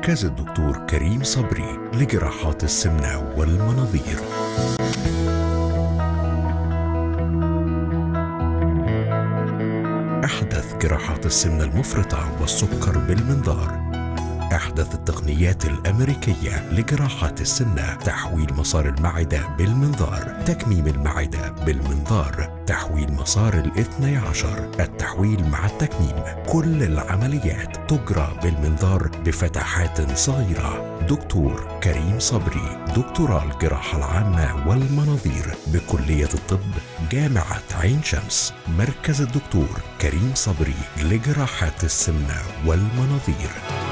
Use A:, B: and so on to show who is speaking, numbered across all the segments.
A: مركز الدكتور كريم صبري لجراحات السمنة والمناظير أحدث جراحات السمنة المفرطة والسكر بالمنظار أحدث التقنيات الأمريكية لجراحات السمنة تحويل مسار المعدة بالمنظار تكميم المعدة بالمنظار تحويل مسار الاثني عشر التحويل مع التكميم كل العمليات تجرى بالمنظار بفتحات صغيرة دكتور كريم صبري دكتوراه الجراحة العامة والمناظير بكلية الطب جامعة عين شمس مركز الدكتور كريم صبري لجراحات السمنة والمناظير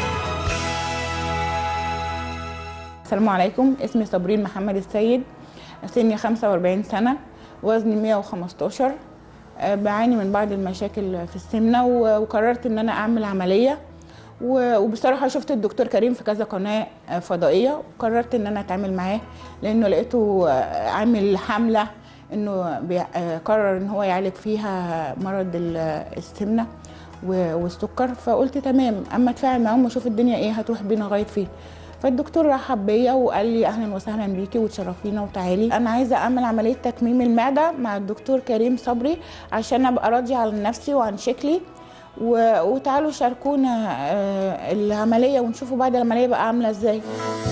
B: السلام عليكم اسمي صابرين محمد السيد سني 45 سنة وزني 115 آه، بعاني من بعض المشاكل في السمنة و- وقررت ان انا اعمل عملية و- وبصراحة شفت الدكتور كريم في كذا قناة آه، فضائية وقررت ان انا اتعامل معاه لانه لقيته آه، عامل حملة انه بي- آه، قرر ان هو يعالج فيها مرض ال- السمنة و- والسكر فقلت تمام اما اتفاعل معاهم واشوف الدنيا ايه هتروح بينا لغايه فين فالدكتور رحب بيا وقال لي اهلا وسهلا بيكي وتشرفينا وتعالي انا عايزه اعمل عمليه تكميم المعده مع الدكتور كريم صبري عشان ابقى راضيه عن نفسي وعن شكلي و... وتعالوا شاركونا آه، العمليه ونشوفوا بعد العمليه بقى عامله ازاي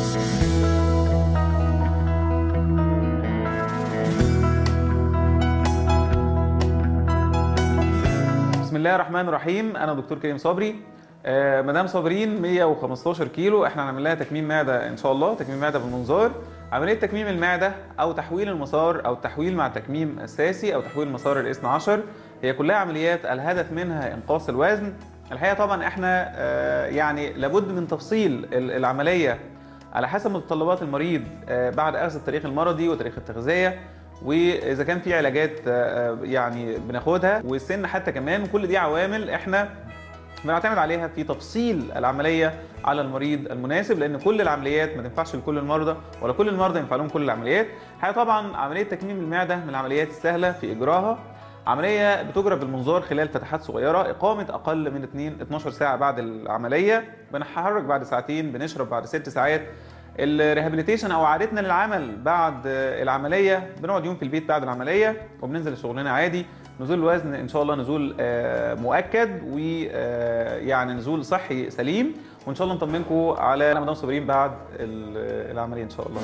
C: بسم الله الرحمن الرحيم انا دكتور كريم صبري آه، مدام صابرين 115 كيلو احنا هنعمل لها تكميم معده ان شاء الله تكميم معده بالمنظار عمليه تكميم المعده او تحويل المسار او التحويل مع تكميم اساسي او تحويل مسار الاثنى عشر هي كلها عمليات الهدف منها انقاص الوزن الحقيقه طبعا احنا آه، يعني لابد من تفصيل ال- العمليه على حسب متطلبات المريض آه، بعد اخذ التاريخ المرضي وتاريخ التغذيه واذا كان في علاجات آه، آه، يعني بناخدها والسن حتى كمان كل دي عوامل احنا بنعتمد عليها في تفصيل العمليه على المريض المناسب لان كل العمليات ما تنفعش لكل المرضى ولا كل المرضى ينفع لهم كل العمليات حاجه طبعا عمليه تكميم المعده من العمليات السهله في اجراها عمليه بتجرى بالمنظار خلال فتحات صغيره اقامه اقل من 2 12 ساعه بعد العمليه بنتحرك بعد ساعتين بنشرب بعد ست ساعات الريهابيليتيشن او عادتنا للعمل بعد العمليه بنقعد يوم في البيت بعد العمليه وبننزل شغلنا عادي نزول الوزن ان شاء الله نزول آه، مؤكد ويعني نزول صحي سليم وان شاء الله نطمنكم على مدام صابرين بعد ال- العمليه ان شاء الله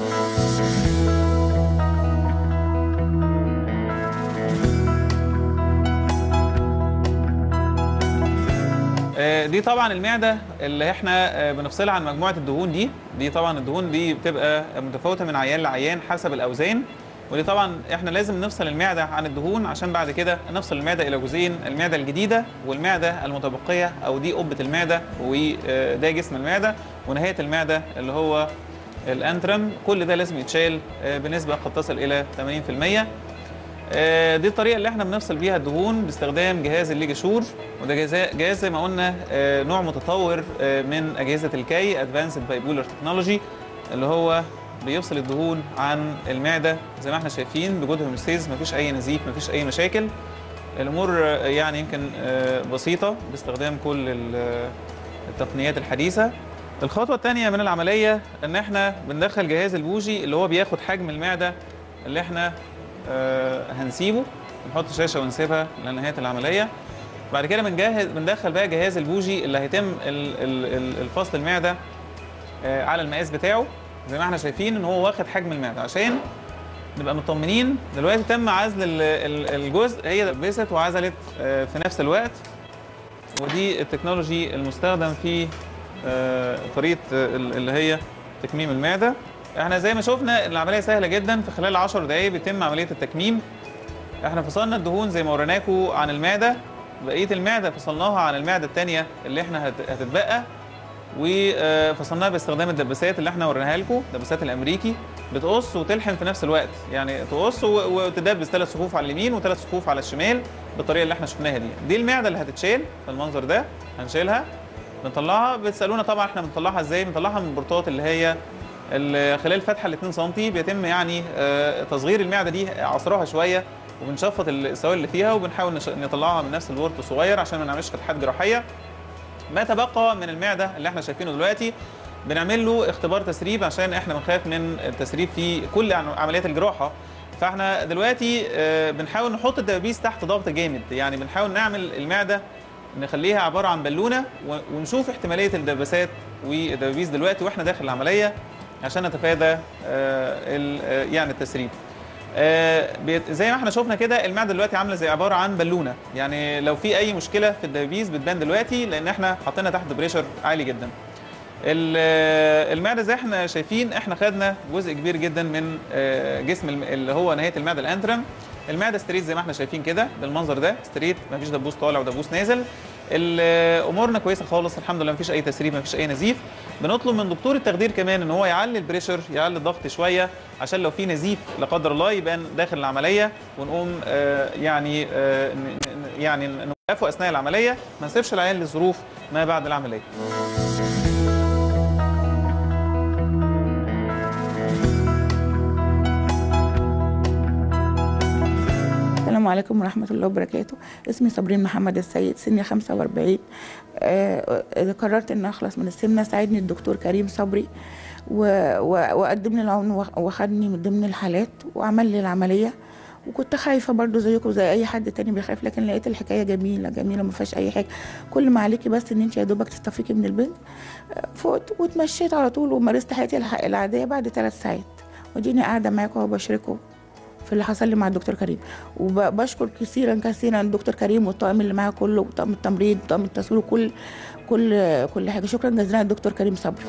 C: آه، دي طبعا المعده اللي احنا آه، بنفصلها عن مجموعه الدهون دي دي طبعا الدهون دي بتبقى متفاوته من عيان لعيان حسب الاوزان ودي طبعا احنا لازم نفصل المعده عن الدهون عشان بعد كده نفصل المعده الى جزئين المعده الجديده والمعده المتبقيه او دي قبه المعده وده جسم المعده ونهايه المعده اللي هو الانترم كل ده لازم يتشال آه، بنسبه قد تصل الى 80% آه، دي الطريقه اللي احنا بنفصل بيها الدهون باستخدام جهاز الليجي شور وده جهاز جهاز زي ما قلنا آه، نوع متطور آه، من اجهزه الكي ادفانسد بايبولر تكنولوجي اللي هو بيفصل الدهون عن المعده زي ما احنا شايفين بجود هوموستيز مفيش اي نزيف مفيش اي مشاكل الامور آه، يعني يمكن آه، بسيطه باستخدام كل ال- التقنيات الحديثه الخطوه الثانيه من العمليه ان احنا بندخل جهاز البوجي اللي هو بياخد حجم المعده اللي احنا آه، هنسيبه نحط شاشه ونسيبها لنهايه العمليه بعد كده بنجهز بندخل بقى جهاز البوجي اللي هيتم ال- ال- ال- الفصل المعده آه، على المقاس بتاعه زي ما احنا شايفين ان هو واخد حجم المعده عشان نبقى مطمنين دلوقتي تم عزل ال- ال- الجزء هي دبست وعزلت آه، في نفس الوقت ودي التكنولوجي المستخدم في آه، طريقه آه، ال- اللي هي تكميم المعده احنا زي ما شفنا العمليه سهله جدا في خلال 10 دقائق بيتم عمليه التكميم احنا فصلنا الدهون زي ما وريناكم عن المعده بقيه المعده فصلناها عن المعده الثانيه اللي احنا هت- هتتبقى وفصلناها باستخدام الدباسات اللي احنا وريناها لكم الدباسات الامريكي بتقص وتلحم في نفس الوقت يعني تقص و- وتدبس ثلاث صفوف على اليمين وثلاث صفوف على الشمال بالطريقه اللي احنا شفناها دي دي المعده اللي هتتشال بالمنظر ده هنشيلها بنطلعها بتسالونا طبعا احنا بنطلعها ازاي بنطلعها من البورتات اللي هي ال- خلال فتحه ال 2 سم بيتم يعني آه، تصغير المعده دي عصرها شويه وبنشفط السوائل اللي فيها وبنحاول نش- نطلعها من نفس البورت الصغير عشان ما نعملش فتحات جراحيه ما تبقى من المعده اللي احنا شايفينه دلوقتي بنعمل له اختبار تسريب عشان احنا بنخاف من التسريب في كل عن- عمليات الجراحه فاحنا دلوقتي آه، بنحاول نحط الدبابيس تحت ضغط جامد يعني بنحاول نعمل المعده نخليها عباره عن بالونه و- ونشوف احتماليه الدباسات والدبابيس دلوقتي واحنا داخل العمليه عشان نتفادى آه، ال- آه، يعني التسريب آه، بيت- زي ما احنا شفنا كده المعده دلوقتي عامله زي عباره عن بالونه يعني لو في اي مشكله في الدبابيس بتبان دلوقتي لان احنا حاطينها تحت بريشر عالي جدا ال- آه، المعده زي احنا شايفين احنا خدنا جزء كبير جدا من آه، جسم الم- اللي هو نهايه المعده الانترم المعده ستريت زي ما احنا شايفين كده بالمنظر ده ستريت مفيش دبوس طالع ودبوس نازل ال- آه، امورنا كويسه خالص الحمد لله مفيش اي تسريب مفيش اي نزيف بنطلب من دكتور التخدير كمان ان هو يعلي البريشر يعلي الضغط شويه عشان لو في نزيف لا قدر الله يبان داخل العمليه ونقوم آه، يعني آه، ن- ن- يعني نوقفه اثناء العمليه ما نسيبش العيان لظروف ما بعد العمليه
B: السلام عليكم ورحمة الله وبركاته اسمي صابرين محمد السيد سني 45 آه آه، قررت ان اخلص من السمنة ساعدني الدكتور كريم صبري و- و- وقدم لي العون وخ- وخدني من ضمن الحالات وعمل لي العملية وكنت خايفة برضو زيكم زي اي حد تاني بيخاف لكن لقيت الحكاية جميلة جميلة ما فيهاش اي حاجة كل ما عليكي بس ان انت يا دوبك تستفيقي من البنت آه، فقت واتمشيت على طول ومارست حياتي الح- العادية بعد ثلاث ساعات وديني قاعدة معاكم وبشارككم في اللي حصل لي مع الدكتور كريم وبشكر كثيرا كثيرا الدكتور كريم والطاقم اللي معاه كله وطاقم التمريض وطاقم التصوير وكل كل كل حاجه شكرا جزيلا للدكتور كريم صبري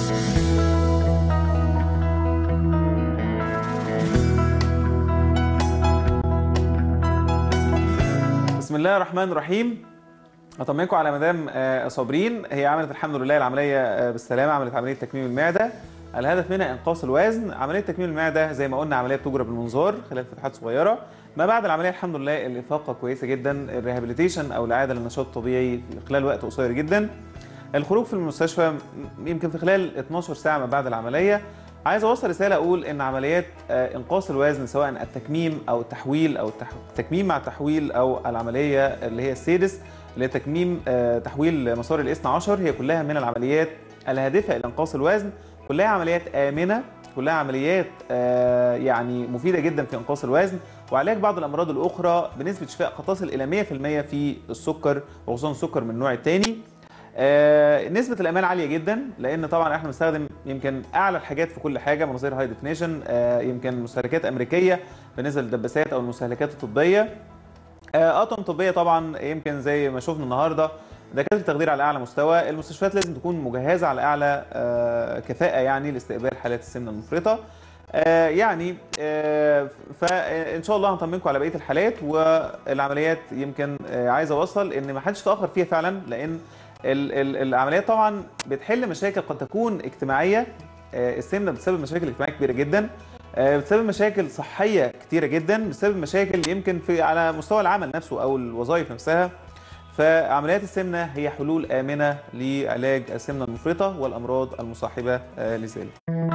C: بسم الله الرحمن الرحيم اطمنكم على مدام آه، صابرين هي عملت الحمد لله العمليه آه، بالسلامه عملت عمليه تكميم المعده الهدف منها انقاص الوزن عمليه تكميم المعده زي ما قلنا عمليه بتجرى بالمنظار خلال فتحات صغيره ما بعد العمليه الحمد لله الافاقه كويسه جدا الريهابيليتيشن او العاده للنشاط الطبيعي في خلال وقت قصير جدا الخروج في المستشفى م- يمكن في خلال 12 ساعه ما بعد العمليه عايز اوصل رساله اقول ان عمليات آه، انقاص الوزن سواء التكميم او التحويل او التح... التكميم مع التحويل او العمليه اللي هي السيدس اللي هي تكميم آه، تحويل مسار الاثنى عشر هي كلها من العمليات الهادفه الى انقاص الوزن كلها عمليات امنه كلها عمليات آه، يعني مفيده جدا في انقاص الوزن وعلاج بعض الامراض الاخرى بنسبه شفاء قد تصل الى 100% في السكر وخصوصا السكر من النوع الثاني آه، نسبة الأمان عالية جدا لأن طبعا احنا بنستخدم يمكن أعلى الحاجات في كل حاجة مناظير هاي ديفينيشن يمكن مستهلكات أمريكية بالنسبة للدباسات أو المستهلكات الطبية آه، أطقم طبية طبعا يمكن زي ما شفنا النهاردة دكاترة التخدير على أعلى مستوى المستشفيات لازم تكون مجهزة على أعلى آه، كفاءة يعني لاستقبال حالات السمنة المفرطة آه، يعني آه، فان شاء الله هنطمنكم على بقيه الحالات والعمليات يمكن آه، عايز اوصل ان ما حدش تاخر فيها فعلا لان ال- ال- العمليات طبعا بتحل مشاكل قد تكون اجتماعيه آه، السمنه بتسبب مشاكل اجتماعيه كبيره جدا آه، بتسبب مشاكل صحيه كتيره جدا بتسبب مشاكل يمكن في على مستوى العمل نفسه او الوظائف نفسها فعمليات السمنه هي حلول امنه لعلاج السمنه المفرطه والامراض المصاحبه آه، لذلك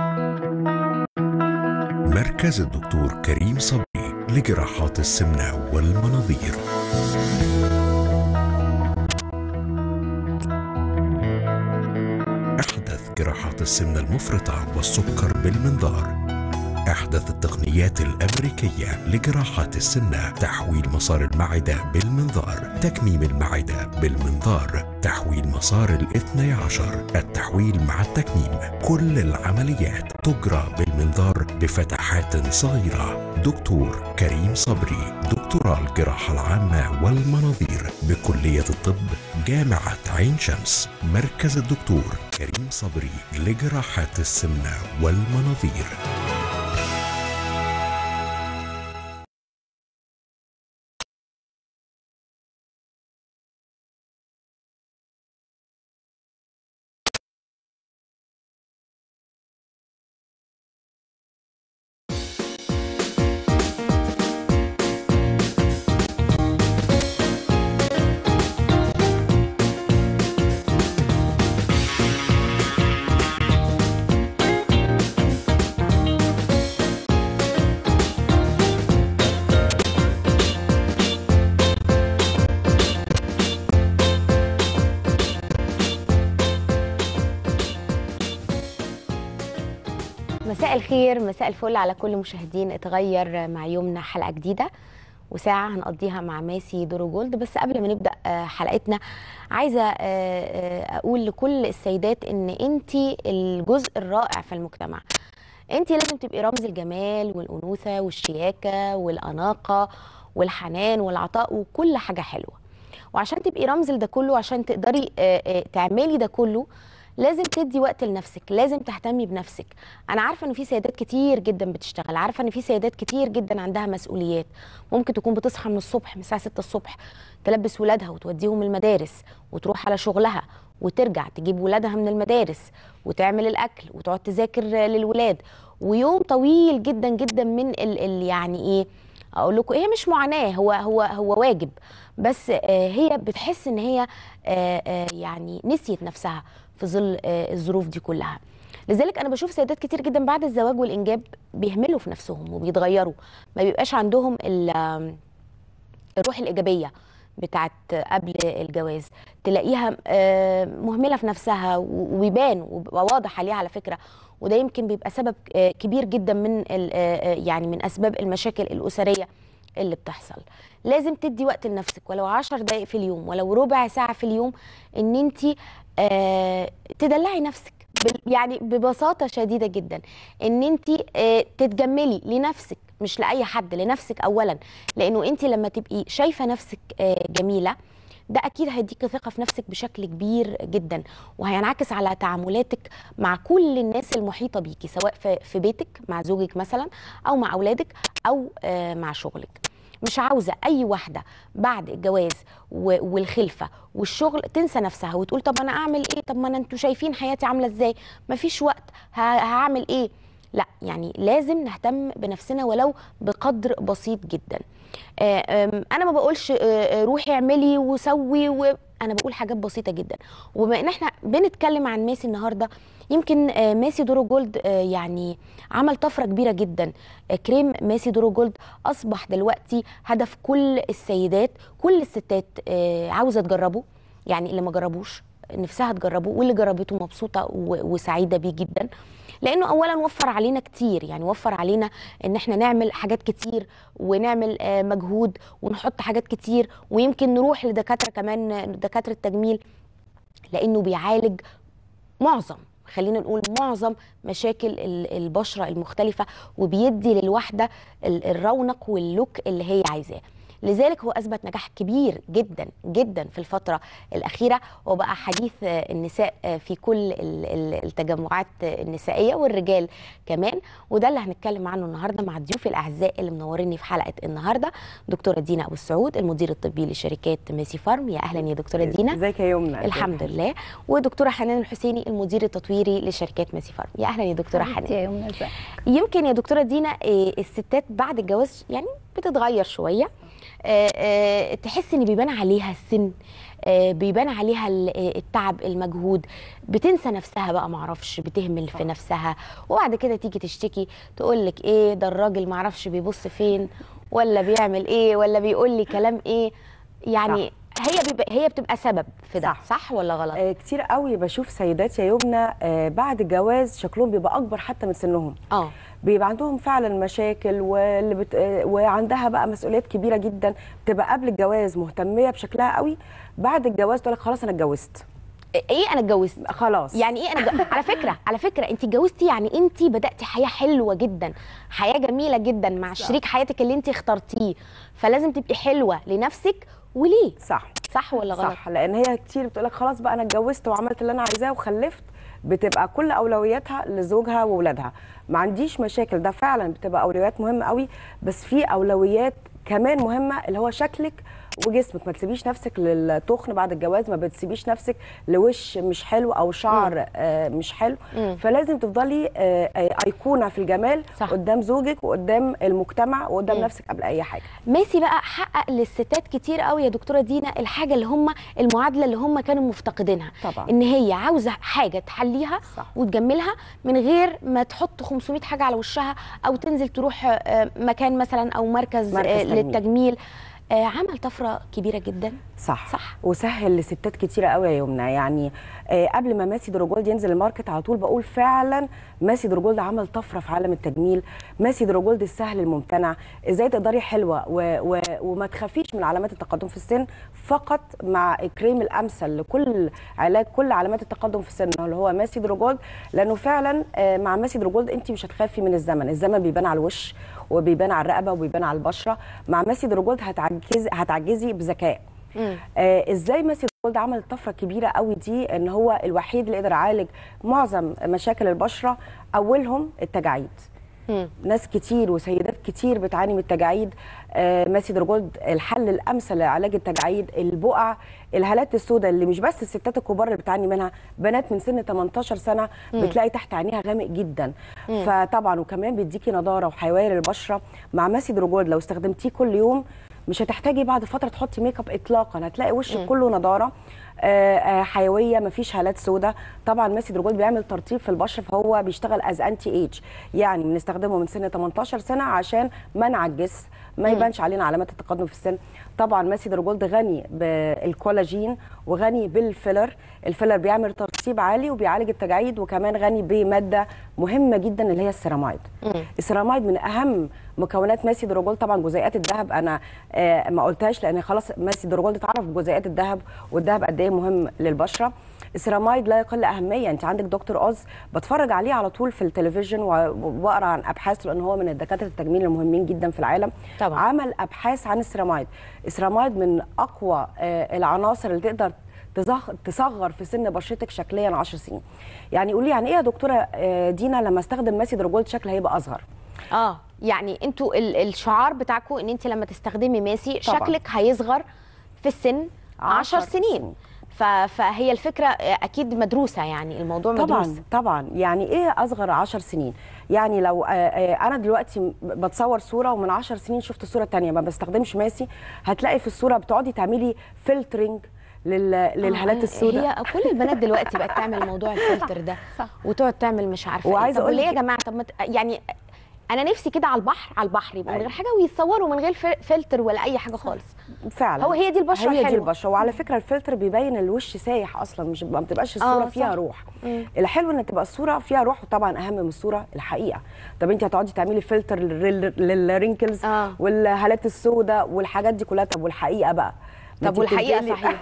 A: مركز الدكتور كريم صبري لجراحات السمنة والمناظير أحدث جراحات السمنة المفرطة والسكر بالمنظار أحدث التقنيات الأمريكية لجراحات السمنة تحويل مسار المعدة بالمنظار تكميم المعدة بالمنظار تحويل مسار الاثني عشر التحويل مع التكميم كل العمليات تجرى بالمنظار بفتحات صغيرة دكتور كريم صبري دكتوراه الجراحة العامة والمناظير بكلية الطب جامعة عين شمس مركز الدكتور كريم صبري لجراحات السمنة والمناظير
D: مساء الخير مساء الفل على كل مشاهدين اتغير مع يومنا حلقه جديده وساعه هنقضيها مع ماسي دورو جولد بس قبل ما نبدا آه، حلقتنا عايزه آه، آه، اقول لكل السيدات ان انت الجزء الرائع في المجتمع انت لازم تبقي رمز الجمال والانوثه والشياكه والاناقه والحنان والعطاء وكل حاجه حلوه وعشان تبقي رمز لده كله عشان تقدري آه، آه، تعملي ده كله لازم تدي وقت لنفسك لازم تهتمي بنفسك انا عارفه ان في سيدات كتير جدا بتشتغل عارفه ان في سيدات كتير جدا عندها مسؤوليات ممكن تكون بتصحى من الصبح من الساعه 6 الصبح تلبس ولادها وتوديهم المدارس وتروح على شغلها وترجع تجيب ولادها من المدارس وتعمل الاكل وتقعد تذاكر للولاد ويوم طويل جدا جدا من ال ال يعني ايه اقول لكم هي مش معاناه هو هو هو واجب بس آه، هي بتحس ان هي آه، آه، يعني نسيت نفسها في ظل آه، الظروف دي كلها لذلك انا بشوف سيدات كتير جدا بعد الزواج والانجاب بيهملوا في نفسهم وبيتغيروا ما بيبقاش عندهم ال- آم، الروح الايجابيه بتاعت قبل الجواز تلاقيها آه، مهمله في نفسها و- وبيبان وبيبقى واضح عليها على فكره وده يمكن بيبقى سبب آه، كبير جدا من ال- آه، آه، يعني من اسباب المشاكل الاسريه اللي بتحصل لازم تدي وقت لنفسك ولو عشر دقائق في اليوم ولو ربع ساعه في اليوم ان انت تدلعي نفسك بال- يعني ببساطه شديده جدا ان انت تتجملي لنفسك مش لاي حد لنفسك اولا لانه انت لما تبقي شايفه نفسك آه، جميله ده اكيد هيديكي ثقه في نفسك بشكل كبير جدا وهينعكس على تعاملاتك مع كل الناس المحيطه بيكي سواء في في بيتك مع زوجك مثلا او مع اولادك او آه، مع شغلك مش عاوزه اي واحده بعد الجواز و- والخلفه والشغل تنسى نفسها وتقول طب انا اعمل ايه طب ما انا انتوا شايفين حياتي عامله ازاي مفيش وقت ه- هعمل ايه لا يعني لازم نهتم بنفسنا ولو بقدر بسيط جدا آه، آم، انا ما بقولش آه، آه، روحي اعملي وسوي و... انا بقول حاجات بسيطه جدا وبما ان احنا بنتكلم عن ميسي النهارده يمكن آه، ميسي دورو جولد آه، يعني عمل طفره كبيره جدا آه، كريم ميسي دورو جولد اصبح دلوقتي هدف كل السيدات كل الستات آه، عاوزه تجربه يعني اللي ما جربوش نفسها تجربه واللي جربته مبسوطه و- وسعيده بيه جدا لانه اولا وفر علينا كتير يعني وفر علينا ان احنا نعمل حاجات كتير ونعمل آه، مجهود ونحط حاجات كتير ويمكن نروح لدكاتره كمان آه، دكاتره تجميل لانه بيعالج معظم خلينا نقول معظم مشاكل ال- البشره المختلفه وبيدي للواحده ال- الرونق واللوك اللي هي عايزاه لذلك هو اثبت نجاح كبير جدا جدا في الفتره الاخيره وبقى حديث آه، النساء آه، في كل ال- ال- التجمعات آه، النسائيه والرجال كمان وده اللي هنتكلم عنه النهارده مع ضيوفي الاعزاء اللي منوريني في حلقه النهارده دكتوره دينا ابو السعود المدير الطبي لشركات ميسي فارم يا اهلا يا دكتوره دينا
E: ازيك يا يمنى
D: الحمد لله ودكتوره حنان الحسيني المدير التطويري لشركات ميسي فارم يا اهلا يا دكتوره حنان
F: يا يمنى ازيك
D: يمكن يا دكتوره دينا إيه، الستات بعد الجواز يعني بتتغير شويه آه، آه، تحس ان بيبان عليها السن آه، بيبان عليها ال- آه، التعب المجهود بتنسى نفسها بقى معرفش بتهمل في نفسها وبعد كده تيجي تشتكي تقول لك ايه ده الراجل معرفش بيبص فين ولا بيعمل ايه ولا بيقول لي كلام ايه يعني هي بيبقى هي بتبقى سبب في ده صح,
E: صح.
D: صح ولا غلط
E: آه كتير قوي بشوف سيدات يا يمنى آه بعد الجواز شكلهم بيبقى اكبر حتى من سنهم
D: اه
E: بيبقى عندهم فعلا مشاكل واللي بت... آه، وعندها بقى مسؤوليات كبيره جدا بتبقى قبل الجواز مهتميه بشكلها قوي بعد الجواز تقول لك خلاص انا اتجوزت
D: ايه انا اتجوزت
E: خلاص
D: يعني ايه انا جو... على فكره على فكره انت اتجوزتي يعني انت بداتي حياه حلوه جدا حياه جميله جدا مع شريك حياتك اللي انت اخترتيه فلازم تبقي حلوه لنفسك وليه
E: صح
D: صح ولا غلط
E: صح لان هي كتير بتقول لك خلاص بقى انا اتجوزت وعملت اللي انا عايزاه وخلفت بتبقى كل اولوياتها لزوجها واولادها ما عنديش مشاكل ده فعلا بتبقى اولويات مهمه قوي بس في اولويات كمان مهمه اللي هو شكلك وجسمك ما تسيبيش نفسك للتخن بعد الجواز ما بتسيبيش نفسك لوش مش حلو او شعر آه مش حلو
D: مم.
E: فلازم تفضلي آه آه، ايقونه في الجمال
D: صح.
E: قدام زوجك وقدام المجتمع وقدام
D: مم.
E: نفسك قبل اي حاجه
D: ميسي بقى حقق للستات كتير قوي يا دكتوره دينا الحاجه اللي هم المعادله اللي هم كانوا مفتقدينها
E: طبعا.
D: ان هي عاوزه حاجه تحليها
E: صح.
D: وتجملها من غير ما تحط 500 حاجه على وشها او تنزل تروح آه، مكان مثلا او مركز,
E: مركز
D: آه،
E: تجميل.
D: للتجميل آه عمل طفره كبيره جدا
E: صح
D: صح.
E: وسهل لستات كتيره قوي يا يمنى يعني آه قبل ما ماسي دروجولد ينزل الماركت على طول بقول فعلا ماسي دروجولد عمل طفره في عالم التجميل ماسي دروجولد السهل الممتنع ازاي تقدري حلوه و و وما تخافيش من علامات التقدم في السن فقط مع الكريم الامثل لكل علاج كل علامات التقدم في السن اللي هو ماسي دروجولد لانه فعلا آه مع ماسي دروجولد انت مش هتخافي من الزمن الزمن بيبان على الوش وبيبان على الرقبه وبيبان على البشره مع ماسي دروجولد هتعجزي هتعجزي بذكاء آه ازاي ماسي جولد عمل طفره كبيره قوي دي ان هو الوحيد اللي قدر يعالج معظم مشاكل البشره اولهم التجاعيد
D: مم.
E: ناس كتير وسيدات كتير بتعاني من التجاعيد آه ماسي جولد الحل الامثل لعلاج التجاعيد البقع الهالات السوداء اللي مش بس الستات الكبار اللي بتعاني منها بنات من سن 18 سنه بتلاقي تحت عينيها غامق جدا فطبعا وكمان بيديكي نضاره وحيويه للبشره مع ماسي جولد لو استخدمتيه كل يوم مش هتحتاجي بعد فتره تحطي ميك اب اطلاقا هتلاقي وشك كله نضاره آه، آه، حيويه مفيش هالات سوداء طبعا ماسي دروجول بيعمل ترطيب في البشره فهو بيشتغل از انتي ايج يعني بنستخدمه من سن 18 سنه عشان منع الجس ما يبانش علينا علامات التقدم في السن طبعا ماسي دروجولد غني بالكولاجين وغني بالفيلر الفيلر بيعمل ترطيب عالي وبيعالج التجاعيد وكمان غني بماده مهمه جدا اللي هي السيرامايد السيرامايد من اهم مكونات ماسي دروجولد طبعا جزيئات الذهب انا آه ما قلتهاش لان خلاص ماسي دروجولد اتعرف بجزيئات الذهب والذهب قد ايه مهم للبشره السيرامايد لا يقل اهميه انت عندك دكتور اوز بتفرج عليه على طول في التلفزيون وبقرا عن ابحاث لان هو من الدكاتره التجميل المهمين جدا في العالم
D: طبعاً.
E: عمل ابحاث عن السيرامايد السيرامايد من اقوى آه، العناصر اللي تقدر تزغ- تصغر في سن بشرتك شكليا 10 سنين يعني قولي يعني ايه يا دكتوره آه، دينا لما استخدم ماسي دروجولد شكل هيبقى اصغر
D: اه يعني انتوا ال- الشعار بتاعكم ان انت لما تستخدمي ماسي
E: طبعاً.
D: شكلك هيصغر في السن 10
E: عشر
D: سنين
E: سنين.
D: ف- فهي الفكره آه، اكيد مدروسه يعني الموضوع
E: طبعا
D: مدروس
E: طبعا يعني ايه اصغر 10 سنين يعني لو آه، آه، انا دلوقتي م- بتصور صوره ومن 10 سنين شفت صوره تانية ما بستخدمش ماسي هتلاقي في الصوره بتقعدي تعملي فلترنج للهالات
D: آه،
E: السوداء
D: هي كل البنات دلوقتي بقت تعمل موضوع الفلتر ده
B: صح.
D: وتقعد تعمل مش عارفه
E: وعايزة
D: ايه طب
E: أقول
D: ليه يا
E: لك-
D: جماعه طب ما ت- يعني انا نفسي كده على البحر على البحر يبقى من غير
E: أيوة.
D: حاجه ويتصوروا من غير فل- فلتر ولا اي حاجه خالص
E: فعلا
D: هو هي دي البشرة
E: هي دي
D: الحلوة.
E: البشره وعلى فكره الفلتر بيبين الوش سايح اصلا مش ما بتبقاش الصوره
D: آه،
E: فيها
D: صح.
E: روح الحلو ان تبقى الصوره فيها روح وطبعا اهم من الصوره الحقيقه طب انت هتقعدي تعملي فلتر للرينكلز
D: آه.
E: والهالات السوداء والحاجات دي كلها طب والحقيقه بقى
D: طب والحقيقه
E: بتنزلي-
D: صحيح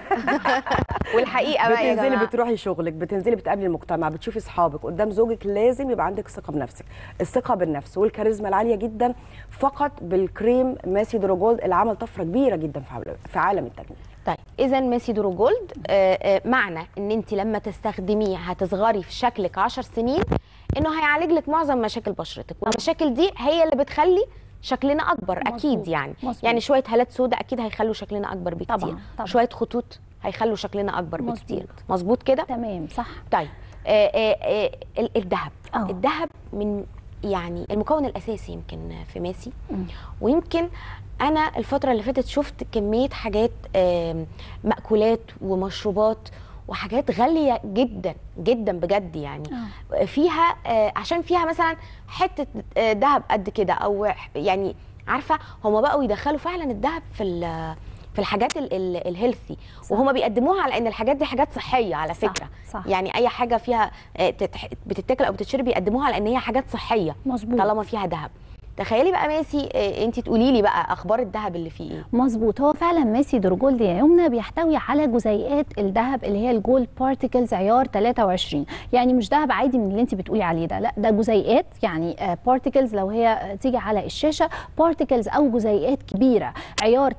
D: والحقيقه بقى يا
E: بتنزلي
D: جماعه
E: بتروحي شغلك بتنزلي بتقابلي المجتمع بتشوفي اصحابك قدام زوجك لازم يبقى عندك ثقه بنفسك الثقه بالنفس والكاريزما العاليه جدا فقط بالكريم ماسي دروجولد اللي عمل طفره كبيره جدا في عالم- في عالم التجميل
D: طيب اذا ميسي دورو جولد آه، آه، معنى ان انت لما تستخدميه هتصغري في شكلك 10 سنين انه هيعالج لك معظم مشاكل بشرتك والمشاكل دي هي اللي بتخلي شكلنا اكبر
F: مظبوط،
D: اكيد يعني
F: مظبوط.
D: يعني شويه هالات سوداء اكيد هيخلوا شكلنا اكبر بكتير
F: طبعاً، طبعاً.
D: شويه خطوط هيخلوا شكلنا اكبر
F: مظبوط.
D: بكتير مظبوط كده
F: تمام صح
D: طيب آه، آه، آه، ال- الذهب
F: آه.
D: الذهب من يعني المكون الاساسي يمكن في ماسي ويمكن انا الفتره اللي فاتت شفت كميه حاجات آم، مأكولات ومشروبات وحاجات غاليه جدا جدا بجد يعني فيها آه، عشان فيها مثلا حته آه، ذهب قد كده او ح- يعني عارفه هما بقوا يدخلوا فعلا الذهب في ال- في الحاجات ال- ال- الهيلثي وهما بيقدموها على ان الحاجات دي حاجات صحيه على
F: صح،
D: فكره
F: صح.
D: يعني اي حاجه فيها آه، تتح- بتتاكل او بتتشرب بيقدموها على ان هي حاجات صحيه
F: مظبوط.
D: طالما فيها ذهب تخيلي بقى ماسي انت تقولي لي بقى اخبار الذهب اللي فيه ايه
F: مظبوط هو فعلا ماسي دروجولد يا يمنى بيحتوي على جزيئات الذهب اللي هي الجولد بارتيكلز عيار 23 يعني مش ذهب عادي من اللي انت بتقولي عليه ده لا ده جزيئات يعني بارتيكلز لو هي آه، تيجي على الشاشه بارتيكلز او جزيئات كبيره عيار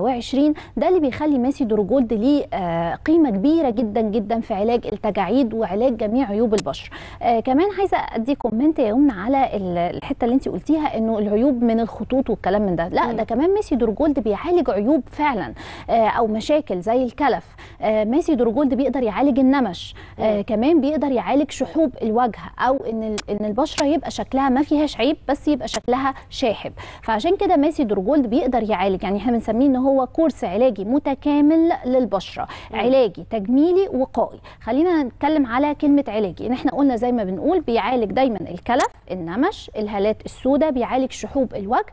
F: 23 ده اللي بيخلي ماسي دروجولد ليه آه، قيمه كبيره جدا جدا في علاج التجاعيد وعلاج جميع عيوب البشره آه، كمان عايزه ادي كومنت يا يمنى على ال- الحته اللي انت قلتيها انه العيوب من الخطوط والكلام من ده لا ده كمان ميسي دورجولد بيعالج عيوب فعلا آه، او مشاكل زي الكلف آه، ميسي دورجولد بيقدر يعالج النمش آه، كمان بيقدر يعالج شحوب الوجه او ان ال- ان البشره يبقى شكلها ما فيهاش عيب بس يبقى شكلها شاحب فعشان كده ميسي دورجولد بيقدر يعالج يعني احنا بنسميه ان هو كورس علاجي متكامل للبشره علاجي تجميلي وقائي خلينا نتكلم على كلمه علاجي ان احنا قلنا زي ما بنقول بيعالج دايما الكلف النمش الهالات السوداء بيعالج بيعالج شحوب الوجه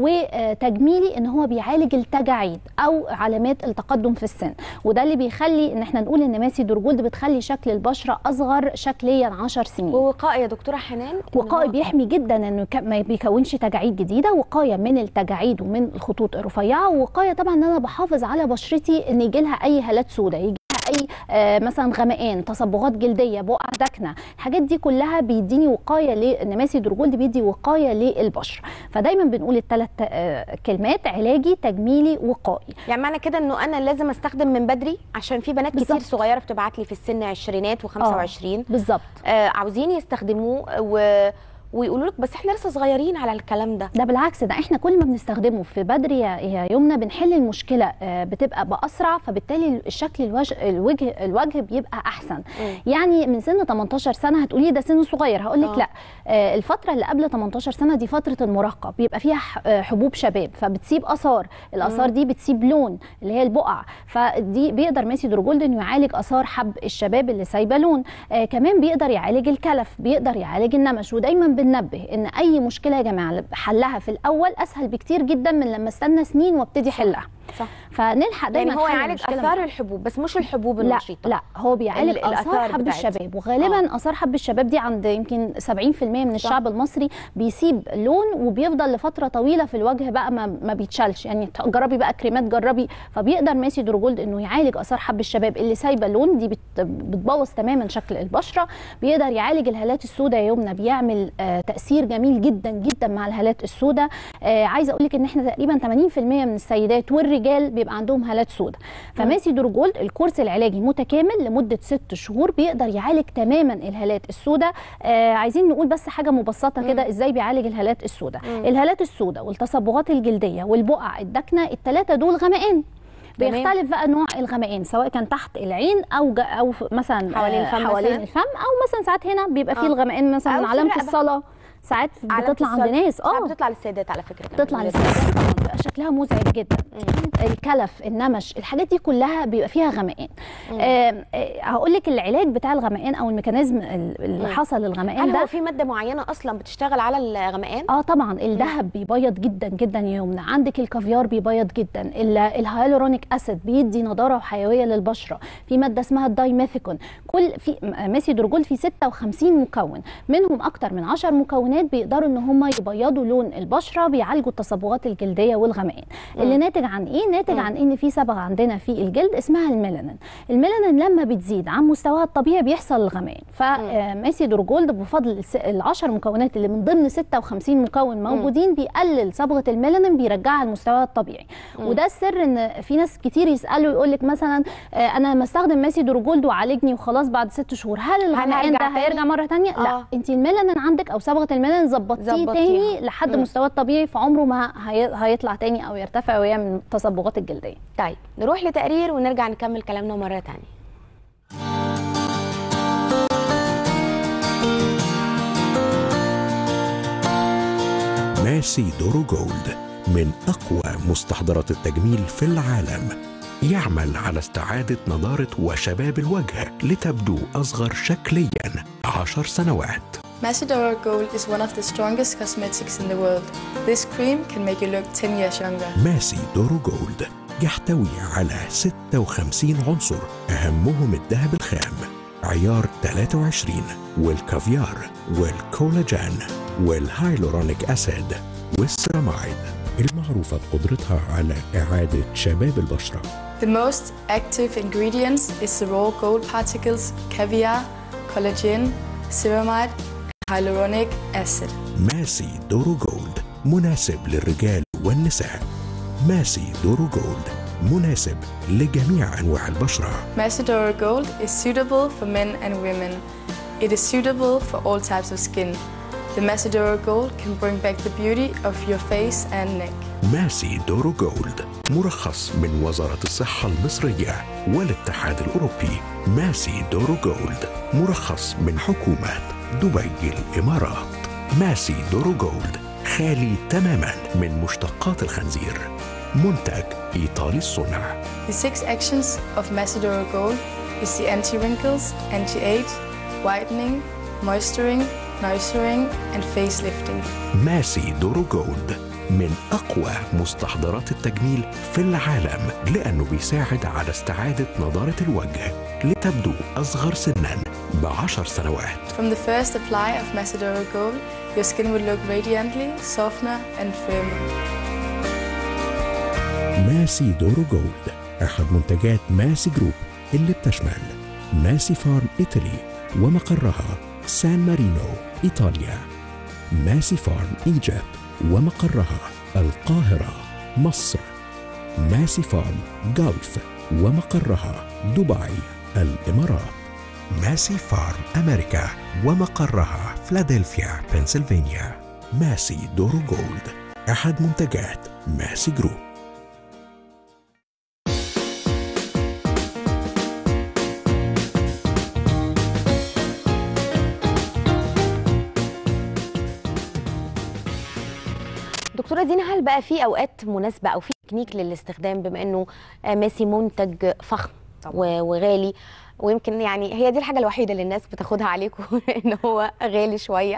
F: وتجميلي ان هو بيعالج التجاعيد او علامات التقدم في السن وده اللي بيخلي ان احنا نقول ان ماسي دورجولد بتخلي شكل البشره اصغر شكليا 10 سنين
D: ووقائي يا دكتوره حنان إن
F: وقائي
D: هو-
F: بيحمي جدا انه يك- ما بيكونش تجاعيد جديده وقايه من التجاعيد ومن الخطوط الرفيعه ووقايه طبعا ان انا بحافظ على بشرتي ان يجي لها اي هالات سوداء يجي لها اي آه مثلا غمقان تصبغات جلديه بقع دكنه الحاجات دي كلها بيديني وقايه لان ماسي دورجولد بيدي وقايه للبشره فدايما بنقول الثلاث آه كلمات علاجي تجميلي وقائي
D: يعني معنى كده انه انا لازم استخدم من بدري عشان في بنات كتير
F: بالظبط.
D: صغيره بتبعت لي في السن عشرينات و25
F: بالظبط
D: آه عاوزين يستخدموه و... ويقولوا لك بس احنا لسه صغيرين على الكلام ده
F: ده بالعكس ده احنا كل ما بنستخدمه في بدري يا يا يمنى بنحل المشكله آه، بتبقى باسرع فبالتالي الشكل الوجه الوجه الوجه بيبقى احسن يعني من سن 18 سنه هتقولي ده سن صغير هقول لك
D: آه.
F: لا آه، الفتره اللي قبل 18 سنه دي فتره المراهقه بيبقى فيها ح- آه، حبوب شباب فبتسيب اثار الاثار دي بتسيب لون اللي هي البقع فدي بيقدر ماسي دروجولد انه يعالج اثار حب الشباب اللي سايبه لون آه كمان بيقدر يعالج الكلف بيقدر يعالج النمش ودايما بننبه ان اي مشكله يا جماعه حلها في الاول اسهل بكتير جدا من لما استنى سنين وابتدي احلها
D: صح
F: فنلحق دايما
D: يعني هو
F: نحل
D: يعالج
F: المشكلة من
D: اثار الحبوب بس مش الحبوب
F: لا
D: النشيطه
F: لا هو بيعالج
D: ال- الآثار
F: اثار حب
D: بتاعت-
F: الشباب وغالبا
D: آه.
F: اثار حب الشباب دي عند يمكن 70% من الشعب المصري بيسيب لون وبيفضل لفتره طويله في الوجه بقى ما, ما بيتشالش يعني ت- جربي بقى كريمات جربي فبيقدر ماسي دروجولد انه يعالج اثار حب الشباب اللي سايبه لون دي بت- بتبوظ تماما شكل البشره بيقدر يعالج الهالات السوداء يا يمنى بيعمل آه تاثير جميل جدا جدا مع الهالات السوداء آه عايزه اقول لك ان احنا تقريبا 80% من السيدات والرجال بيبقى عندهم هالات سوداء فماسي دروجولد الكورس العلاجي متكامل لمده ست شهور بيقدر يعالج تماما الهالات السوداء آه عايزين نقول بس حاجه مبسطه كده ازاي بيعالج الهالات السوداء الهالات السوداء والتصبغات الجلديه والبقع الداكنه الثلاثه دول غمقان
D: تمام.
F: بيختلف بقى نوع الغمقان سواء كان تحت العين او جا او في- مثلا
D: حوالين
F: آه،
D: الفم
F: حوالين
D: مثلاً؟
F: الفم او مثلا ساعات هنا بيبقى فيه
D: آه.
F: الغمقان
D: أو
F: مثلا
D: في
F: علامه
D: الرقبة.
F: الصلاه ساعات
D: علامة
F: بتطلع عند
D: الصدر.
F: ناس
D: ساعات
F: اه
D: بتطلع للسيدات على فكره كمان.
F: بتطلع للسيدات طبعا بيبقى شكلها مزعج جدا الكلف النمش الحاجات دي كلها بيبقى فيها غمقان آه هقول لك العلاج بتاع الغمقان او الميكانيزم ال- اللي
D: مم.
F: حصل للغمقان
D: هل
F: ده
D: هو في ماده معينه اصلا بتشتغل على الغمقان
F: اه طبعا الذهب بيبيض جدا جدا يا يمنى عندك الكافيار بيبيض جدا ال- الهيالورونيك اسيد بيدي نضاره وحيويه للبشره في ماده اسمها الدايميثيكون كل في م- ماسي درجول في 56 مكون منهم اكتر من 10 مكونات بيقدروا ان هم يبيضوا لون البشره بيعالجوا التصبغات الجلديه والغمقان اللي ناتج عن ايه ناتج عن ان في صبغه عندنا في الجلد اسمها الميلانين الميلانين لما بتزيد عن مستواها الطبيعي بيحصل الغمقان فماسي درجولد بفضل الس- العشر مكونات اللي من ضمن 56 مكون موجودين بيقلل صبغه الميلانين بيرجعها لمستواها الطبيعي وده السر ان في ناس كتير يسالوا يقول لك مثلا آه، انا مستخدم ماسي درجولد وعالجني وخلاص بعد ست شهور هل الغمقان
D: هرجع
F: ده
D: تاني؟
F: هيرجع مره تانية
D: آه.
F: لا انت الميلانين عندك او صبغه الميلانين ظبطيه
D: ظبطيها.
F: تاني لحد
D: مم.
F: مستواه الطبيعي فعمره ما هي- هيطلع تاني او يرتفع ويعمل تصبغات الجلديه
D: طيب نروح لتقرير ونرجع نكمل كلامنا مره تانية
A: ماسي دورو جولد من أقوى مستحضرات التجميل في العالم يعمل على استعادة نضارة وشباب الوجه لتبدو أصغر شكليا عشر سنوات
G: Macedora Gold is one of the strongest cosmetics in the world. This cream can make you look 10 years younger.
A: ماسي دورو جولد يحتوي على 56 عنصر أهمهم الذهب الخام عيار 23 والكافيار والكولاجين والهايلورونيك أسيد والسيرامايد المعروفة بقدرتها على إعادة شباب البشرة
G: The most active ingredients is the raw gold particles, caviar, collagen, ceramide, hyaluronic acid.
A: ماسي دورو جولد مناسب للرجال والنساء ماسي دورو جولد مناسب لجميع أنواع البشرة
G: Macedora Gold is suitable for men and women. It is suitable for all types of skin. The Macedora Gold can bring back the beauty of your face and neck.
A: ماسي دورو جولد مرخص من وزارة الصحة المصرية والاتحاد الأوروبي ماسي دورو جولد مرخص من حكومة دبي الإمارات ماسي دورو جولد خالي تماما من مشتقات الخنزير منتج إيطالي الصنع
G: The six actions of Macedora Gold is the anti-wrinkles, anti-age, whitening, moisturing, nurturing, and facelifting.
A: ماسي دورو جولد من أقوى مستحضرات التجميل في العالم لأنه بيساعد على استعادة نضارة الوجه لتبدو أصغر سنا بعشر سنوات
G: From the first apply of Macedora Gold, your skin will look radiantly, softer, and firmer.
A: ماسي دورو جولد أحد منتجات ماسي جروب اللي بتشمل ماسي فارم إيطالي ومقرها سان مارينو إيطاليا ماسي فارم إيجيبت ومقرها القاهرة مصر ماسي فارم جولف ومقرها دبي الإمارات ماسي فارم أمريكا ومقرها فلادلفيا بنسلفانيا ماسي دورو جولد أحد منتجات ماسي جروب
D: دكتوره دينا هل بقى في اوقات مناسبه او في تكنيك للاستخدام بما انه آه، ماسي منتج فخم
E: طبعاً.
D: و- وغالي ويمكن يعني هي دي الحاجه الوحيده اللي الناس بتاخدها عليكم ان هو غالي شويه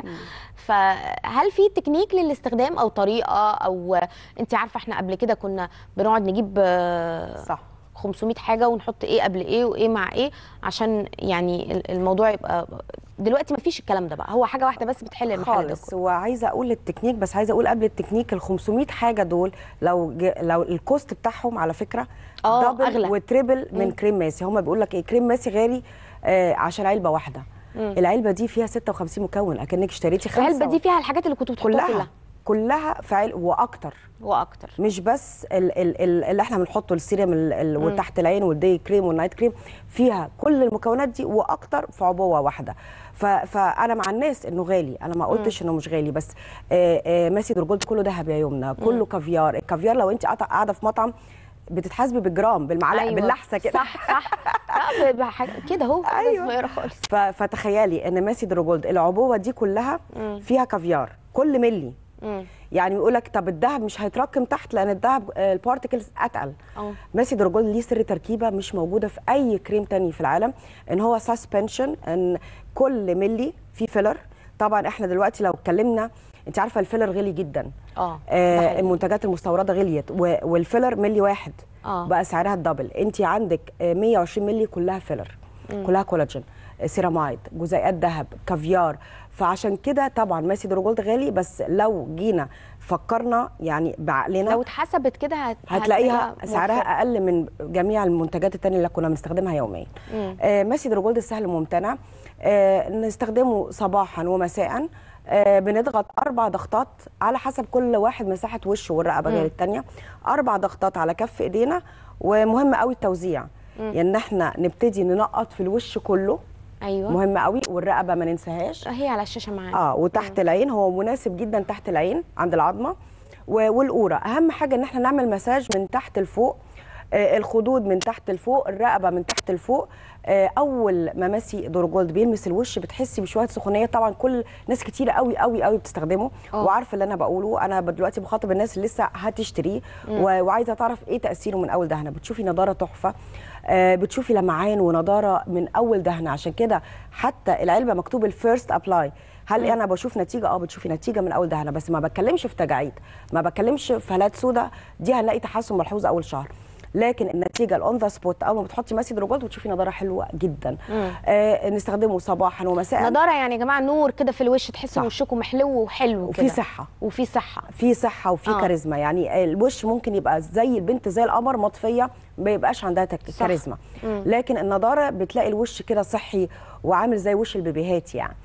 D: فهل في تكنيك للاستخدام او طريقه او انت عارفه احنا قبل كده كنا بنقعد نجيب آه،
E: صح
D: 500 حاجه ونحط ايه قبل ايه وايه مع ايه عشان يعني ال- الموضوع يبقى دلوقتي ما فيش الكلام ده بقى هو حاجه واحده بس بتحل المحل ده
E: خالص
D: كله.
E: وعايزه اقول التكنيك بس عايزه اقول قبل التكنيك ال 500 حاجه دول لو ج... لو الكوست بتاعهم على فكره
D: آه،
E: دبل
D: أغلى.
E: وتريبل من
D: مم.
E: كريم ماسي هم بيقول لك ايه كريم ماسي غالي آه عشان علبه واحده
D: مم.
E: العلبه دي فيها 56 مكون اكنك اشتريتي خمسه
D: العلبه دي فيها الحاجات اللي كنتوا بتحطوها
E: كلها
D: كلها
E: كلها في عل... واكتر
D: واكتر
E: مش بس ال ال ال اللي احنا بنحطه السيريم ال- ال- وتحت العين والدي كريم والنايت كريم فيها كل المكونات دي واكتر في عبوه واحده ف فانا مع الناس انه غالي انا ما قلتش انه مش غالي بس آه آه ماسي درجولد كله ذهب يا يمنى كله كافيار الكافيار لو انت قاعدة- قاعده في مطعم بتتحاسبي بالجرام بالمعلقه أيوة. باللحسه كده
D: صح صح لا، ب- بح- كده اهو كده
E: أيوة.
D: صغيره خالص
E: ف- فتخيلي ان ماسي دروجولد العبوه دي كلها
D: مم.
E: فيها كافيار كل ملي
D: مم.
E: يعني يقول لك طب الذهب مش هيتراكم تحت لان الذهب آه، البارتكلز اتقل
D: اه
E: ماسي درجولد ليه سر تركيبه مش موجوده في اي كريم تاني في العالم ان هو سسبنشن ان كل ملي فيه فيلر طبعا احنا دلوقتي لو اتكلمنا انت عارفه الفيلر غلي جدا
D: اه ده
E: آه
D: حقيقي.
E: المنتجات المستورده غليت و- والفيلر ملي واحد
D: اه
E: بقى سعرها الدبل انت عندك آه، 120 ملي كلها فيلر كلها كولاجين آه، سيرامايد جزيئات ذهب كافيار فعشان كده طبعا ماسي دروجولد غالي بس لو جينا فكرنا يعني بعقلنا
D: لو اتحسبت كده هت...
E: هتلاقيها
D: هتلاقيها
E: سعرها
D: موفقة.
E: اقل من جميع المنتجات التانية اللي كنا بنستخدمها يوميا
D: مم.
E: آه ماسي دروجولد السهل ممتنع آه نستخدمه صباحا ومساء آه بنضغط اربع ضغطات على حسب كل واحد مساحه وشه والرقبه غير
D: مم.
E: الثانيه اربع ضغطات على كف ايدينا ومهم قوي التوزيع يعني احنا نبتدي ننقط في الوش كله
D: ايوه
E: مهم قوي والرقبه ما ننساهاش
D: هي على الشاشه معانا
E: اه وتحت العين هو مناسب جدا تحت العين عند العظمه و- والقوره اهم حاجه ان احنا نعمل مساج من تحت لفوق آه الخدود من تحت لفوق الرقبه من تحت لفوق آه اول ما ماسي دورجولد بيلمس الوش بتحسي بشويه سخونيه طبعا كل ناس كتيره قوي قوي قوي بتستخدمه
D: آه.
E: وعارفه اللي انا بقوله انا دلوقتي بخاطب الناس اللي لسه هتشتريه و- وعايزه تعرف ايه تاثيره من اول دهنه بتشوفي نضاره تحفه آه، بتشوفي لمعان ونضاره من اول دهنه عشان كده حتى العلبه مكتوب الفيرست ابلاي هل انا بشوف نتيجه اه بتشوفي نتيجه من اول دهنه بس ما بتكلمش في تجاعيد ما بتكلمش في هالات سوداء دي هنلاقي تحسن ملحوظ اول شهر لكن النتيجه الاون ذا سبوت اول ما بتحطي ماسي دروجولد بتشوفي نضاره حلوه جدا آه نستخدمه صباحا ومساء
D: نضاره يعني يا جماعه نور كده في الوش تحسوا
E: صح.
D: وشكم حلو وحلو
E: وفي
D: كده.
E: صحه
D: وفي صحه
E: في صحه وفي
D: آه.
E: آه. كاريزما يعني الوش ممكن يبقى زي البنت زي القمر مطفيه ما يبقاش عندها تك-
D: صح.
E: كاريزما لكن النضاره بتلاقي الوش كده صحي وعامل زي وش البيبيهات يعني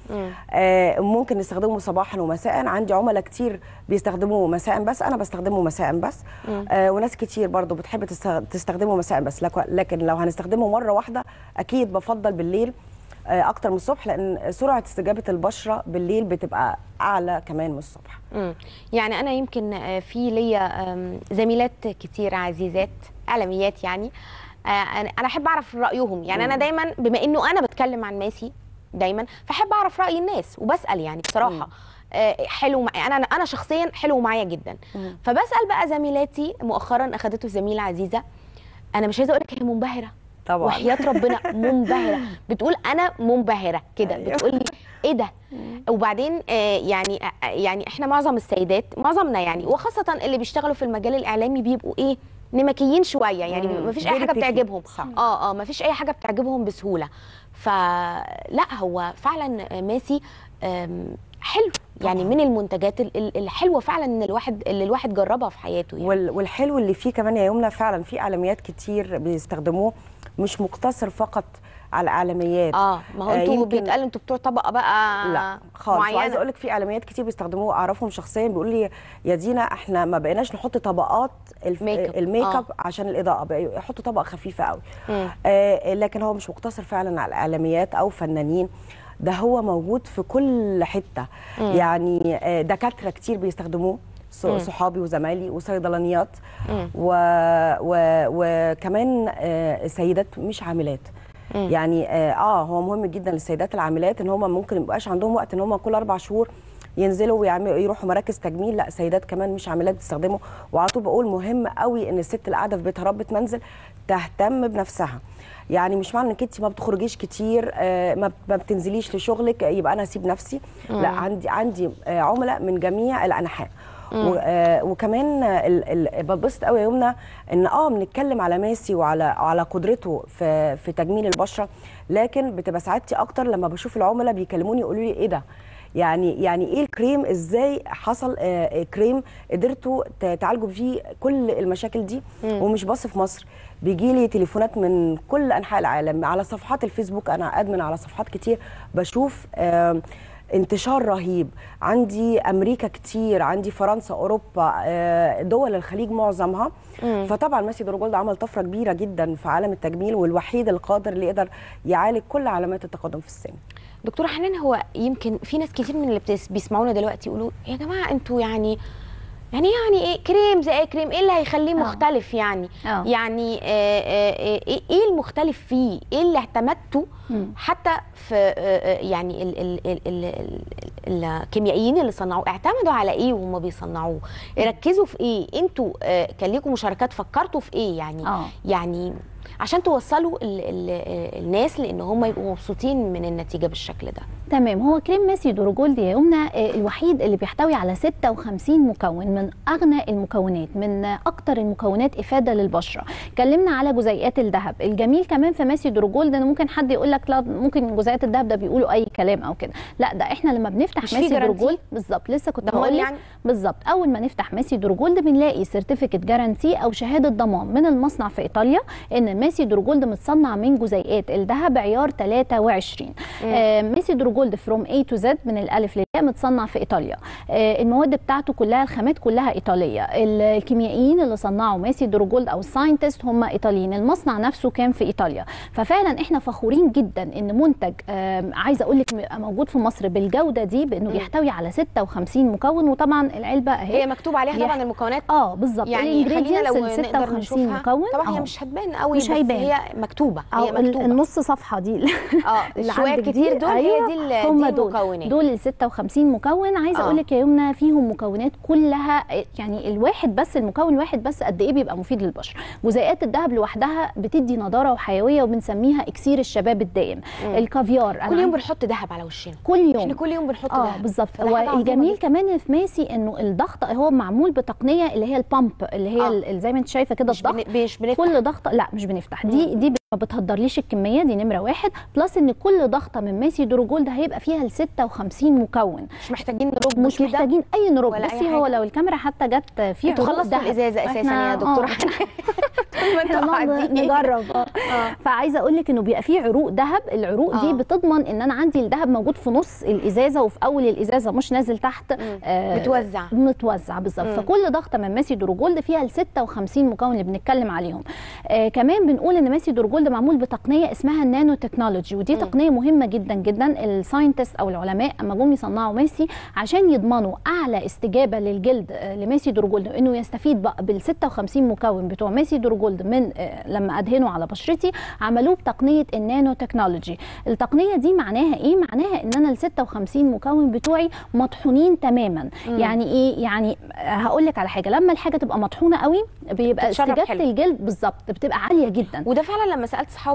E: آه ممكن نستخدمه صباحا ومساء عندي عملاء كتير بيستخدموه مساء بس انا بستخدمه مساء بس آه وناس كتير برضو بتحب تست- تستخدمه مساء بس لك- لكن لو هنستخدمه مره واحده اكيد بفضل بالليل آه، اكتر من الصبح لان سرعه استجابه البشره بالليل بتبقى اعلى كمان من الصبح
D: مم. يعني انا يمكن آه، في ليا آم، زميلات كتير عزيزات اعلاميات يعني آه، انا أنا احب اعرف رايهم يعني انا دايما بما انه انا بتكلم عن ماسي دايما فاحب اعرف راي الناس وبسال يعني بصراحه آه، حلو معايا انا انا شخصيا حلو معايا جدا فبسال بقى زميلاتي مؤخرا اخدته زميله عزيزه انا مش عايزه اقول لك هي منبهره
E: طبعا
D: وحياه ربنا منبهره بتقول انا منبهره كده
E: أيوة.
D: بتقول لي ايه ده وبعدين آه، يعني آه، يعني احنا معظم السيدات معظمنا يعني وخاصه اللي بيشتغلوا في المجال الاعلامي بيبقوا ايه نمكيين شويه يعني
E: مم.
D: ما فيش اي
E: Very
D: حاجه
E: picky.
D: بتعجبهم
E: صح.
D: اه اه ما فيش اي حاجه بتعجبهم بسهوله فلا هو فعلا ماسي آم، حلو يعني من المنتجات ال- ال- الحلوه فعلا ان الواحد اللي الواحد جربها في حياته يعني
E: وال- والحلو اللي فيه كمان يا يمنى فعلا في اعلاميات كتير بيستخدموه مش مقتصر فقط على الاعلاميات
D: اه ما هو
E: آه،
D: انتوا
E: يمكن-
D: بيتقال انتوا بتوع طبقه بقى
E: لا خالص
D: معينه
E: وعايزه اقول لك في اعلاميات كتير بيستخدموه اعرفهم شخصيا بيقول لي يا دينا احنا ما بقيناش نحط طبقات الف...
D: ميك اب.
E: الميك اب
D: آه.
E: عشان الاضاءه بقى يحطوا طبقه خفيفه قوي
D: مم.
E: آه لكن هو مش مقتصر فعلا على الاعلاميات او فنانين ده هو موجود في كل حته
D: مم.
E: يعني آه دكاتره كتير بيستخدموه ص-
D: مم.
E: صحابي وزمايلي وصيدلانيات
D: مم.
E: و... و... وكمان آه سيدات مش عاملات
D: مم.
E: يعني اه آه، هو مهم جدا للسيدات العاملات ان هم ممكن ما يبقاش عندهم وقت ان هم كل اربع شهور ينزلوا ويعملوا يروحوا مراكز تجميل لا سيدات كمان مش عاملات بتستخدمه وعلى طول بقول مهم قوي ان الست اللي قاعده في بيتها ربة منزل تهتم بنفسها يعني مش معنى انك انت ما بتخرجيش كتير آه، ما ما بتنزليش لشغلك آه، يبقى انا اسيب نفسي لا عندي عندي آه، عملاء من جميع الانحاء و- آه، وكمان آه، ال- ال- ببسط قوي يا يمنى ان اه بنتكلم على ماسي وعلى على قدرته في في تجميل البشره لكن بتبقى سعادتي اكتر لما بشوف العملاء بيكلموني يقولوا لي ايه ده يعني يعني ايه الكريم ازاي حصل آه، كريم قدرتوا ت- تعالجوا فيه كل المشاكل دي ومش بس في مصر بيجي لي تليفونات من كل انحاء العالم على صفحات الفيسبوك انا ادمن على صفحات كتير بشوف آم، انتشار رهيب عندي امريكا كتير عندي فرنسا اوروبا آه، دول الخليج معظمها فطبعا ماسي دروجولد عمل طفره كبيره جدا في عالم التجميل والوحيد القادر اللي يقدر يعالج كل علامات التقدم في السن
D: دكتوره حنان هو يمكن في ناس كتير من اللي بتس- بيسمعونا دلوقتي يقولوا يا جماعه انتوا يعني يعني يعني ايه كريم زي ايه كريم ايه اللي هيخليه مختلف يعني
F: آه. يعني
D: يعني آه، آه، آه، ايه إيه المختلف فيه ايه اللي اعتمدته
F: مم.
D: حتى في آه، آه، يعني ال ال ال ال ال الكيميائيين اللي صنعوه اعتمدوا على ايه وهم بيصنعوه ركزوا في ايه انتوا آه، كان ليكم مشاركات فكرتوا في ايه يعني
F: آه.
D: يعني عشان توصلوا ال ال الناس لان هم يبقوا مبسوطين من النتيجه بالشكل ده
F: تمام هو كريم ماسي دورجولد يا يمنى آه، الوحيد اللي بيحتوي على 56 مكون من اغنى المكونات من آه، اكتر المكونات افاده للبشره اتكلمنا على جزيئات الذهب الجميل كمان في ماسي دورجولد ان ممكن حد يقول لك لا ممكن جزيئات الذهب ده بيقولوا اي كلام او كده لا ده احنا لما بنفتح
D: مش في
F: ماسي
D: جرانتي؟
F: دورجولد بالظبط لسه كنت
D: ضمان
F: هقول
D: يعني؟
F: بالظبط اول ما نفتح ماسي دورجولد بنلاقي سيرتيفيكت جارانتي او شهاده ضمان من المصنع في ايطاليا ان ماسي دورجولد متصنع من جزيئات الذهب عيار 23 آه ماسي دورجولد فروم اي تو زد من الالف للياء متصنع في ايطاليا آه المواد بتاعته كلها الخامات كلها ايطاليه ال- الكيميائيين اللي صنعوا ماسي دورجولد او الساينتست هم ايطاليين المصنع نفسه كان في ايطاليا ففعلا احنا فخورين جدا ان منتج آه عايزه اقول لك يبقى موجود في مصر بالجوده دي بانه بيحتوي على 56 مكون وطبعا العلبه اهي
D: هي مكتوب عليها
F: بيح-
D: طبعا المكونات
F: اه بالظبط
D: يعني خلينا
F: الانجريدينتس
D: لو
F: ال
D: نقدر
F: 56
D: نشوفها
F: مكون
D: طبعا هي
F: أهو.
D: مش هتبان قوي
F: مش
D: بس
F: هيبان.
D: هي مكتوبه
F: أو
D: هي
F: ال-
D: مكتوبه
F: النص صفحه دي
D: اه
F: اللي
D: شويه
F: عندك
D: كتير
F: دي،
D: دول
F: أيوة،
D: هي دي,
F: هم
D: دي
F: دول
D: المكونات
F: دول ال 56 مكون عايزه
D: آه.
F: اقول لك يا يمنى فيهم مكونات كلها يعني الواحد بس المكون الواحد بس قد ايه بيبقى مفيد للبشره جزيئات الذهب لوحدها بتدي نضاره وحيويه وبنسميها اكسير الشباب الدائم الكافيار أنا
D: كل يوم
F: عندي-
D: بنحط ذهب على وشنا
F: كل يوم
D: احنا كل يوم بنحط
F: اه
D: ذهب
F: بالظبط
D: فده حاجة عظيمة
F: والجميل
D: جداً.
F: كمان في ماسي انه الضغط هو معمول بتقنيه اللي هي البامب اللي هي
D: آه.
F: ال- زي ما انت شايفه كده
D: مش
F: الضغط
D: بن- مش بنفتح
F: كل ضغطه لا مش بنفتح دي دي ما بتهدرليش الكميه دي نمره واحد بلس ان كل ضغطه من ماسي دروجولد هيبقى فيها ال 56 مكون
D: مش محتاجين نرج
F: مش
D: كده
F: محتاجين اي نروب
D: ولا أي
F: بصي هو
D: حاجة؟
F: لو الكاميرا حتى جت في
D: انتوا
F: عروق
D: خلصتوا
F: دهب.
D: الازازه اساسا
F: إحنا-
D: يا دكتوره
F: آه.
D: طول ما
F: احنا
D: انتوا
F: نقعد
D: قاعدين
F: نجرب اه فعايزه اقول لك انه بيبقى فيه عروق ذهب العروق
D: آه.
F: دي بتضمن ان انا عندي الذهب موجود في نص الازازه وفي اول الازازه مش نازل تحت آه
D: متوزع.
F: متوزع بالظبط فكل ضغطه من ماسي دروجولد فيها ال 56 مكون اللي بنتكلم عليهم آه كمان بنقول ان ماسي دروجولد معمول بتقنيه اسمها النانو تكنولوجي ودي تقنيه مهمه جدا جدا الساينتست او العلماء اما جم يصنعوا ماسي عشان يضمنوا اعلى استجابه للجلد آه، لماسي دروجولد انه يستفيد بقى بال 56 مكون بتوع ماسي دروجولد من آه، لما ادهنه على بشرتي عملوه بتقنيه النانو تكنولوجي التقنيه دي معناها ايه معناها ان انا ال 56 مكون بتوعي مطحونين تماما يعني ايه يعني هقول لك على حاجه لما الحاجه تبقى مطحونه قوي بيبقى
D: بتتشرب
F: استجابه
D: حلو.
F: الجلد بالظبط بتبقى عاليه جدا
D: وده فعلا لما سالت صحابي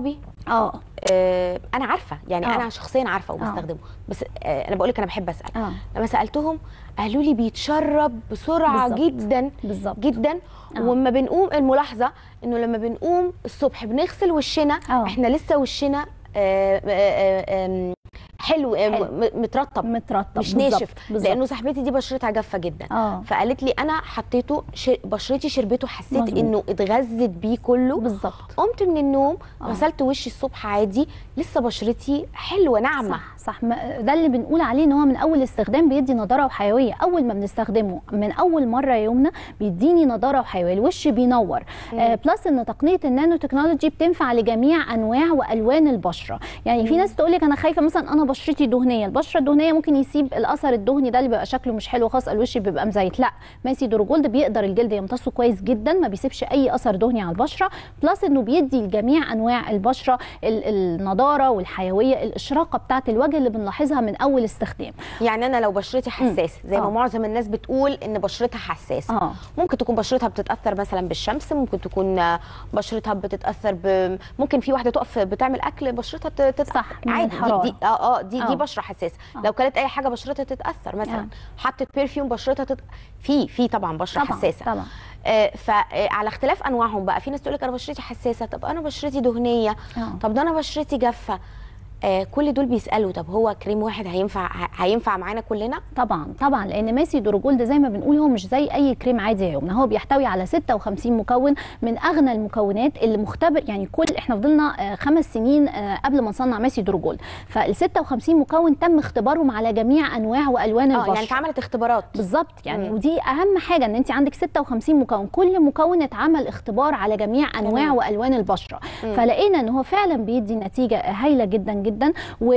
F: اه
D: آه انا عارفه يعني
F: آه.
D: انا شخصيا عارفه وبستخدمه بس آه انا بقول لك انا بحب اسال
F: اه
D: لما سالتهم قالوا لي بيتشرب بسرعه
F: بالظبط.
D: جدا
F: بالظبط
D: جدا
F: آه.
D: وما بنقوم الملاحظه انه لما بنقوم الصبح بنغسل وشنا
F: آه.
D: احنا لسه وشنا آه، آه، آه، آم، حلو آه،
F: حلو.
D: م- مترطب
F: مترطب
D: مش
F: بالظبط،
D: ناشف
F: بالظبط.
D: لانه صاحبتي دي بشرتها جافه جدا
F: اه
D: فقالت لي انا حطيته ش... بشرتي شربته حسيت
F: مظبوط.
D: انه اتغذت بيه كله
F: بالظبط
D: قمت من النوم
F: آه.
D: غسلت وشي الصبح عادي لسه بشرتي حلوه ناعمه
F: صح صح ما- ده اللي بنقول عليه ان هو من اول استخدام بيدي نضاره وحيويه اول ما بنستخدمه من اول مره يومنا بيديني نضاره وحيويه الوش بينور آه بلس ان تقنيه النانو تكنولوجي بتنفع لجميع انواع والوان البشره يعني في ناس تقول لك انا خايفه مثلا انا بشرتي دهنيه البشره الدهنيه ممكن يسيب الاثر الدهني ده اللي بيبقى شكله مش حلو خالص الوش بيبقى مزيت لا ماسي دورجولد بيقدر الجلد يمتصه كويس جدا ما بيسيبش اي اثر دهني على البشره بلس انه بيدي لجميع انواع البشره ال- النضاره والحيويه الاشراقه بتاعه الوجه اللي بنلاحظها من اول استخدام
D: يعني انا لو بشرتي حساسه زي ما
F: آه.
D: معظم الناس بتقول ان بشرتها حساسه
F: اه
D: ممكن تكون بشرتها بتتاثر مثلا بالشمس ممكن تكون آه، بشرتها بتتاثر ب... ممكن في واحده تقف بتعمل اكل بشرتها ت- تت...
F: صح، من
D: عادي دي,
F: الحرارة.
D: دي اه اه دي
F: آه.
D: دي بشره حساسه
F: آه.
D: لو كلت اي حاجه بشرتها تتاثر مثلا
F: آه.
D: حطت برفيوم بشرتها تت... في في طبعا بشره
F: طبعا
D: حساسه
F: طبعا
D: آه، فعلى اختلاف انواعهم بقى في ناس تقول لك انا بشرتي حساسه طب انا بشرتي دهنيه
F: آه.
D: طب ده انا بشرتي جافه آه، كل دول بيسالوا طب هو كريم واحد هينفع هينفع معانا كلنا
F: طبعا طبعا لان ماسي دورجولد زي ما بنقول هو مش زي اي كريم عادي يا يومنا هو بيحتوي على 56 مكون من اغنى المكونات اللي مختبر يعني كل احنا فضلنا آه، خمس سنين آه، قبل ما نصنع ماسي دورجولد فال 56 مكون تم اختبارهم على جميع انواع والوان
D: اه
F: البشره
D: يعني اتعملت اختبارات
F: بالظبط يعني
D: مم.
F: ودي اهم حاجه ان انت عندك 56 مكون كل مكون اتعمل اختبار على جميع انواع
D: تمام.
F: والوان البشره
D: مم.
F: فلقينا ان هو فعلا بيدي نتيجه هايله جدا جدا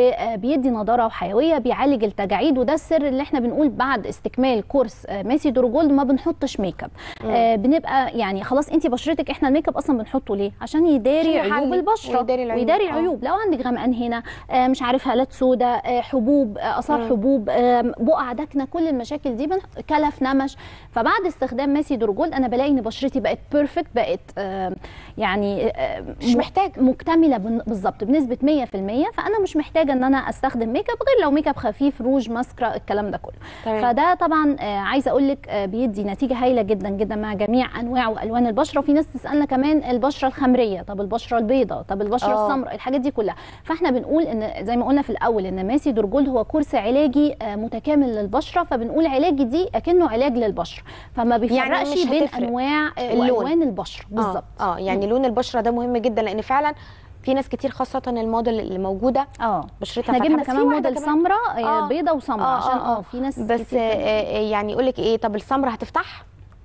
F: وبيدي نضاره وحيويه بيعالج التجاعيد وده السر اللي احنا بنقول بعد استكمال كورس آه، ماسي دورجولد ما بنحطش ميك اب آه بنبقى يعني خلاص انت بشرتك احنا الميك اب اصلا بنحطه ليه عشان يداري
D: عشان
F: عيوب
D: يحلي
F: البشره
D: ويداري العيوب.
F: ويداري
D: آه.
F: العيوب لو عندك غمقان هنا آه، مش عارف هالات سوداء آه، حبوب آه، اثار
D: مم.
F: حبوب آه، بقع دكنه كل المشاكل دي بن- كلف نمش فبعد استخدام ماسي دورجولد انا بلاقي ان بشرتي بقت بيرفكت بقت آه، يعني آه،
D: مش
F: م-
D: محتاج
F: مكتمله بن- بالظبط بنسبه 100% فانا مش محتاجه ان انا استخدم ميك اب غير لو ميك اب خفيف روج ماسكرا الكلام ده كله
D: تمام
F: فده طبعا آه، عايزه اقول لك آه، بيدي نتيجه هايله جدا جدا مع جميع انواع والوان البشره وفي ناس تسالنا كمان البشره الخمريه طب البشره البيضاء طب البشره
D: آه.
F: السمراء الحاجات دي كلها فاحنا بنقول ان زي ما قلنا في الاول ان ماسي دورجولد هو كورس علاجي آه، متكامل للبشره فبنقول علاجي دي اكنه علاج للبشره فما بيفرقش
D: مش
F: بين
D: هتفرق.
F: انواع آه،
D: اللون.
F: والوان البشره بالظبط
D: اه, آه يعني لون البشره ده مهم جدا لان فعلا في ناس كتير خاصه الموديل اللي موجوده
F: اه
D: بشرتها
F: احنا
D: فاتحة،
F: جبنا
D: بس في
F: كمان
D: واحدة
F: موديل
D: كمان-
F: سمراء
D: آه.
F: آه. بيضه وسمراء
D: آه،
F: عشان
D: آه،
F: اه في ناس
D: بس
F: كتير
D: آه
F: كده.
D: آه، يعني يقول لك ايه طب السمره هتفتح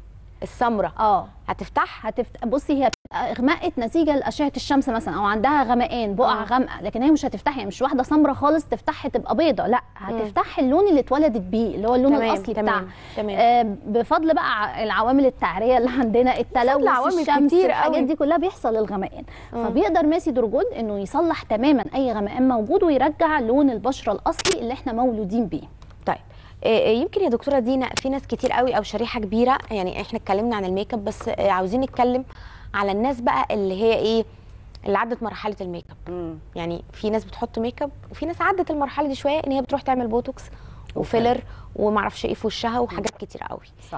D: السمره
F: اه
D: هتفتح
F: هتفت... بصي هي بتبقى اغمقت نتيجه لاشعه الشمس مثلا او عندها غمقان بقع
D: آه.
F: غامقه لكن هي مش هتفتح يعني مش واحده سمراء خالص تفتح تبقى بيضه لا هتفتح اللون اللي اتولدت بيه اللي هو اللون
D: تمام،
F: الاصلي
D: تمام،
F: بتاعها
D: تمام.
F: آه بفضل بقى ع- العوامل التعريه اللي عندنا التلوث
D: عوامل
F: الشمس
D: كتير
F: الحاجات
D: قوي.
F: دي كلها بيحصل الغمقان فبيقدر ماسي دورجولد انه يصلح تماما اي غمقان موجود ويرجع لون البشره الاصلي اللي احنا مولودين بيه
D: طيب آه، آه، يمكن يا دكتوره دينا في ناس كتير قوي او شريحه كبيره يعني احنا اتكلمنا عن الميك اب بس آه، عاوزين نتكلم على الناس بقى اللي هي ايه اللي عدت مرحله الميك اب
E: مم.
D: يعني في ناس بتحط ميك اب وفي ناس عدت المرحله دي شويه ان هي بتروح تعمل بوتوكس وفيلر ومعرفش ايه في وشها وحاجات كتير قوي
E: صح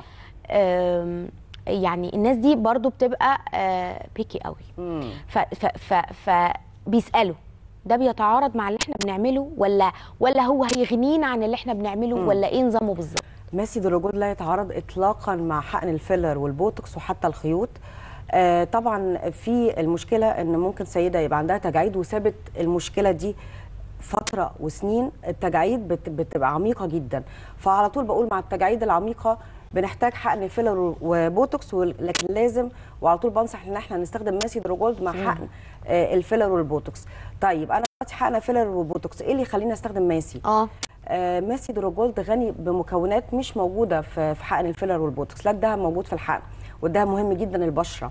D: آم، يعني الناس دي برضو بتبقى بيكي قوي
E: مم.
D: ف ف ف فبيسالوا ده بيتعارض مع اللي احنا بنعمله ولا ولا هو هيغنينا عن اللي احنا بنعمله
E: مم.
D: ولا ايه نظامه بالظبط
E: ماسي دروجود لا يتعارض اطلاقا مع حقن الفيلر والبوتوكس وحتى الخيوط آه طبعا في المشكله ان ممكن سيده يبقى عندها تجاعيد وسابت المشكله دي فتره وسنين التجاعيد بت- بتبقى عميقه جدا فعلى طول بقول مع التجاعيد العميقه بنحتاج حقن فيلر وبوتوكس وال- لكن لازم وعلى طول بنصح ان احنا نستخدم ماسي دروجولد مع حقن آه الفيلر والبوتوكس طيب انا دلوقتي حقن فيلر وبوتوكس ايه اللي يخليني استخدم ماسي
D: اه
E: آه، ماسي دروجولد غني بمكونات مش موجوده في في حقن الفيلر والبوتوكس لا الدهب موجود في الحقن والدهب مهم جدا للبشره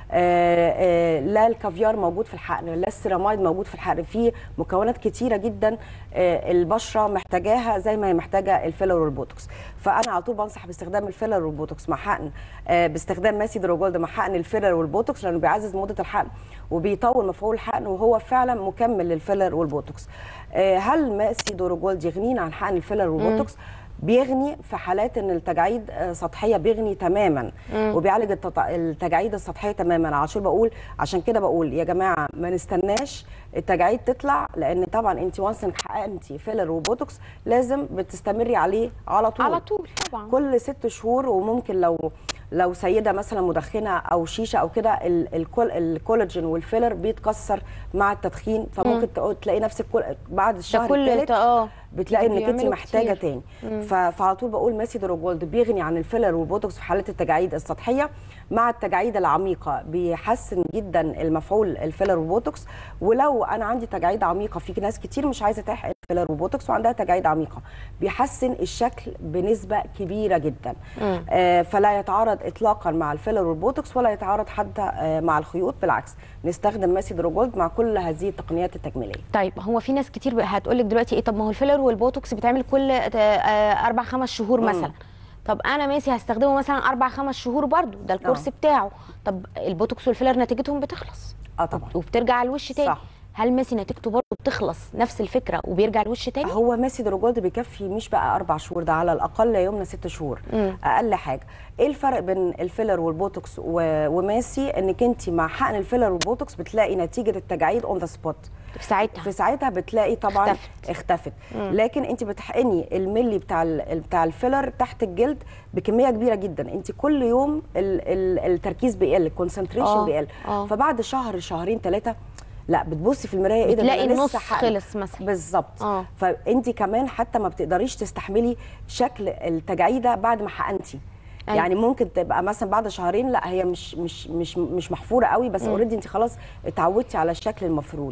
E: آه، آه، لا الكافيار موجود في الحقن لا السيراميد موجود في الحقن في مكونات كتيره جدا آه، البشره محتاجاها زي ما هي محتاجه الفيلر والبوتوكس فانا على طول بنصح باستخدام الفيلر والبوتوكس مع حقن آه، باستخدام ماسي دروجولد مع حقن الفيلر والبوتوكس لانه بيعزز مده الحقن وبيطول مفعول الحقن وهو فعلا مكمل للفيلر والبوتوكس آه، هل ماسي دروجولد يغنينا عن حقن الفيلر والبوتوكس بيغني في حالات ان التجاعيد آه، سطحيه بيغني تماما وبيعالج التط- التجاعيد السطحيه تماما عشان بقول عشان كده بقول يا جماعه ما نستناش التجاعيد تطلع لان طبعا انت وانس انك حقنتي فيلر وبوتوكس لازم بتستمري عليه على طول
D: على طول طبعا
E: كل ست شهور وممكن لو لو سيده مثلا مدخنه او شيشه او كده ال- الكول الكولاجين والفيلر بيتكسر مع التدخين فممكن تقو- تلاقي نفسك كل بعد
D: ده
E: الشهر
D: كل
E: الثالث
D: اه
E: بتلاقي انك انت
D: بيعملوا
E: محتاجه
D: كتير.
E: تاني ف- فعلى طول بقول ماسي دروجولد بيغني عن الفيلر والبوتوكس في حالات التجاعيد السطحيه مع التجاعيد العميقه بيحسن جدا المفعول الفيلر والبوتوكس ولو انا عندي تجاعيد عميقه في ناس كتير مش عايزه تحقن فيلر وبوتوكس وعندها تجاعيد عميقه بيحسن الشكل بنسبه كبيره جدا آه فلا يتعارض اطلاقا مع الفيلر والبوتوكس ولا يتعارض حتى آه مع الخيوط بالعكس نستخدم ماسي دروجولد مع كل هذه التقنيات التجميليه
D: طيب هو في ناس كتير هتقول لك دلوقتي ايه طب ما هو الفيلر والبوتوكس بيتعمل كل آه، آه، اربع خمس شهور مثلا طب انا ماشي هستخدمه مثلا اربع خمس شهور برضو ده الكورس
E: آه.
D: بتاعه طب البوتوكس والفيلر نتيجتهم بتخلص
E: اه طبعا
D: وبترجع على الوش تاني
E: صح.
D: هل ميسي نتيجته برضه بتخلص نفس الفكره وبيرجع الوش تاني
E: هو ماسي دروجولد بيكفي مش بقى اربع شهور ده على الاقل يومنا ست شهور
D: مم.
E: اقل حاجه ايه الفرق بين الفيلر والبوتوكس و- وماسي انك انت مع حقن الفيلر والبوتوكس بتلاقي نتيجه التجاعيد اون ذا سبوت
D: في ساعتها
E: في ساعتها بتلاقي طبعا
D: اختفت.
E: اختفت لكن انت بتحقني الملي بتاع ال- بتاع الفيلر تحت الجلد بكميه كبيره جدا انت كل يوم ال ال التركيز بيقل الكونسنتريشن
D: آه،
E: بيقل
D: آه.
E: فبعد شهر شهرين ثلاثه لا بتبصي في المرايه ايه ده
D: بتلاقي
E: أنا لسه
D: النص
E: حقن.
D: خلص مثلا
E: بالظبط
D: آه.
E: فانت كمان حتى ما بتقدريش تستحملي شكل التجاعيده بعد ما حقنتي
D: أيوة.
E: يعني ممكن تبقى مثلا بعد شهرين لا هي مش مش مش مش محفوره قوي بس اوريدي انت خلاص اتعودتي على الشكل المفروض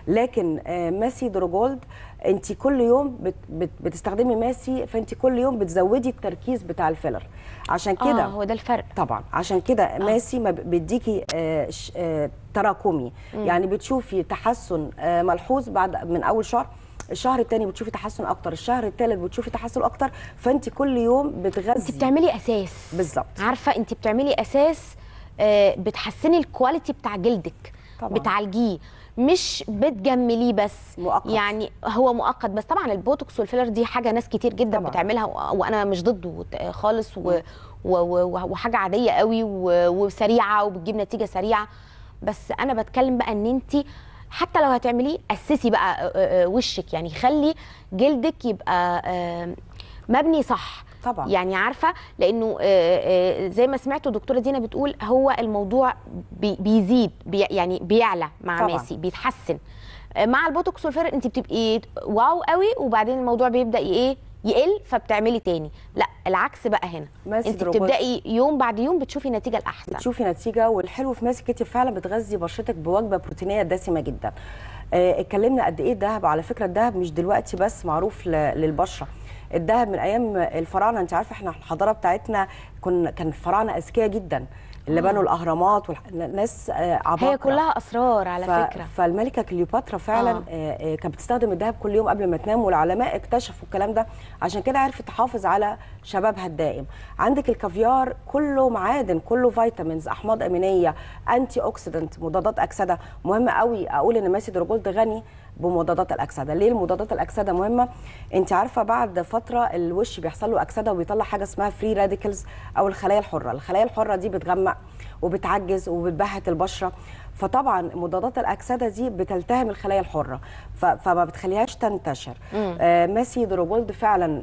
E: لكن آه، ماسي دروجولد انت كل يوم بت بت بتستخدمي ماسي فانت كل يوم بتزودي التركيز بتاع الفيلر عشان كده
D: اه هو ده الفرق
E: طبعا عشان كده ماسي ما ب- بيديكي آه، ش- آه، تراكمي يعني بتشوفي تحسن آه، ملحوظ بعد من اول شهر الشهر الثاني بتشوفي تحسن اكتر الشهر الثالث بتشوفي تحسن اكتر فانت كل يوم بتغذي
D: انت بتعملي اساس
E: بالظبط.
D: عارفه انت بتعملي اساس آه، بتحسني الكواليتي بتاع جلدك
E: طبعاً.
D: بتعالجيه مش بتجمليه بس
E: مؤقت.
D: يعني هو مؤقت بس طبعا البوتوكس والفيلر دي حاجه ناس كتير جدا
E: طبعاً.
D: بتعملها و- وانا مش ضده آه، خالص و و و وحاجه عاديه قوي و- وسريعه وبتجيب نتيجه سريعه بس انا بتكلم بقى ان انت حتى لو هتعمليه اسسي بقى آه، آه، وشك يعني خلي جلدك يبقى آه، مبني صح
E: طبعاً.
D: يعني عارفه لانه آه، آه، زي ما سمعتوا دكتوره دينا بتقول هو الموضوع بي- بيزيد بي يعني بيعلى مع
E: طبعاً.
D: ماسي بيتحسن آه، مع البوتوكس والفيلر انت بتبقي واو قوي وبعدين الموضوع بيبدا ايه يقل فبتعملي تاني لا العكس بقى هنا
E: ماسي
D: انت
E: دروجولد.
D: بتبداي يوم بعد يوم بتشوفي النتيجه الاحسن
E: بتشوفي نتيجه والحلو في ماسك كتير فعلا بتغذي بشرتك بوجبه بروتينيه دسمه جدا آه، اتكلمنا قد ايه الذهب على فكره الذهب مش دلوقتي بس معروف ل- للبشره الذهب من ايام الفراعنه انت عارفه احنا الحضاره بتاعتنا كنا كان الفراعنه اذكياء جدا اللي بنوا الاهرامات والناس عباقره
D: هي كلها اسرار على
E: ف-
D: فكره
E: فالملكه كليوباترا فعلا
D: آه.
E: آه. آه كانت بتستخدم الذهب كل يوم قبل ما تنام والعلماء اكتشفوا الكلام ده عشان كده عرفت تحافظ على شبابها الدائم عندك الكافيار كله معادن كله فيتامينز احماض امينيه انتي اوكسيدنت مضادات اكسده مهم قوي اقول ان ماسي دروجولد غني بمضادات الاكسده ليه المضادات الاكسده مهمه انت عارفه بعد فتره الوش بيحصل له اكسده وبيطلع حاجه اسمها فري راديكلز او الخلايا الحره الخلايا الحره دي بتغمق وبتعجز وبتبهت البشره فطبعا مضادات الاكسده دي بتلتهم الخلايا الحره ف- فما بتخليهاش تنتشر آه ماسي دروجولد فعلا آه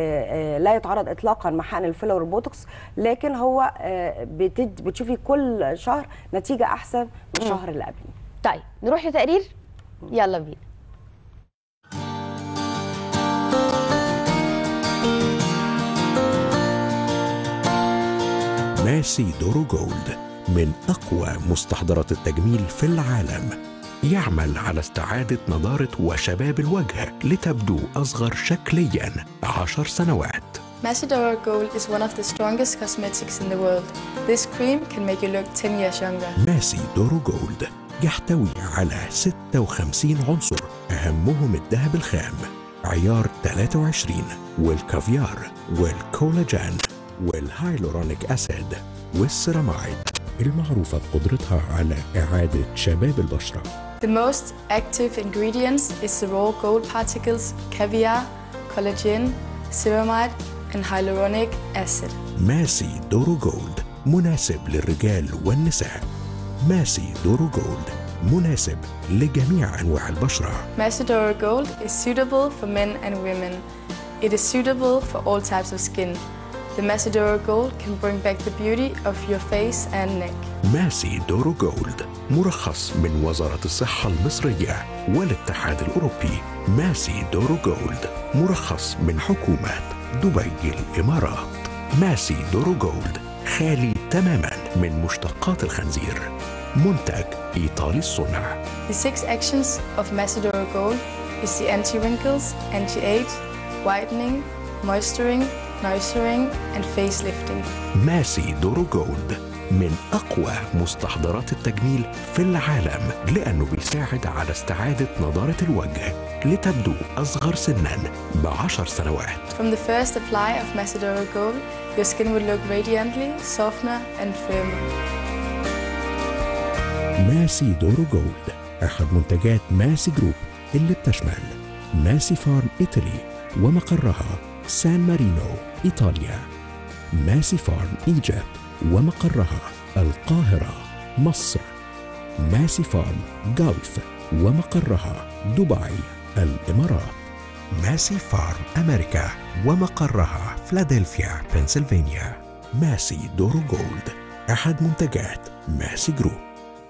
E: آه آه لا يتعرض اطلاقا مع حقن الفيلر والبوتوكس لكن هو آه بتد بتشوفي كل شهر نتيجه احسن من الشهر اللي قبله
D: طيب نروح لتقرير يلا بينا
A: ماسي دورو جولد من أقوى مستحضرات التجميل في العالم يعمل على استعادة نضارة وشباب الوجه لتبدو أصغر شكليا عشر سنوات
G: Macedora Gold is one of the strongest cosmetics in the world. This cream can make you look 10 years younger.
A: ماسي دورو جولد يحتوي على 56 عنصر أهمهم الذهب الخام عيار 23 والكافيار والكولاجين والهايلورونيك أسيد والسيرامايد المعروفة بقدرتها على إعادة شباب البشرة
G: The most active ingredients is the raw gold particles, caviar, collagen, ceramide, and hyaluronic acid.
A: ماسي دورو جولد مناسب للرجال والنساء ماسي دورو جولد مناسب لجميع أنواع البشرة
G: Macedora Gold is suitable for men and women. It is suitable for all types of skin. The Macedora Gold can bring back the beauty of your face and neck.
A: ماسي دورو جولد مرخص من وزارة الصحة المصرية والاتحاد الأوروبي ماسي دورو جولد مرخص من حكومة دبي الإمارات ماسي دورو جولد خالي تماما من مشتقات الخنزير منتج إيطالي الصنع
G: The six actions of Macedora Gold is the anti-wrinkles, anti-age, whitening, moisturing, nourishing, and facelifting.
A: ماسي دورو جولد من أقوى مستحضرات التجميل في العالم لأنه بيساعد على استعادة نضارة الوجه لتبدو أصغر سنا بعشر سنوات
G: From the first apply of Macedora Gold, your skin will look radiantly, softer, and firmer.
A: ماسي دورو جولد أحد منتجات ماسي جروب اللي بتشمل ماسي فارم إيطالي ومقرها سان مارينو إيطاليا ماسي فارم إيجيبت ومقرها القاهرة مصر ماسي فارم جلف ومقرها دبي الإمارات ماسي فارم أمريكا ومقرها فلادلفيا بنسلفانيا ماسي دورو جولد أحد منتجات ماسي جروب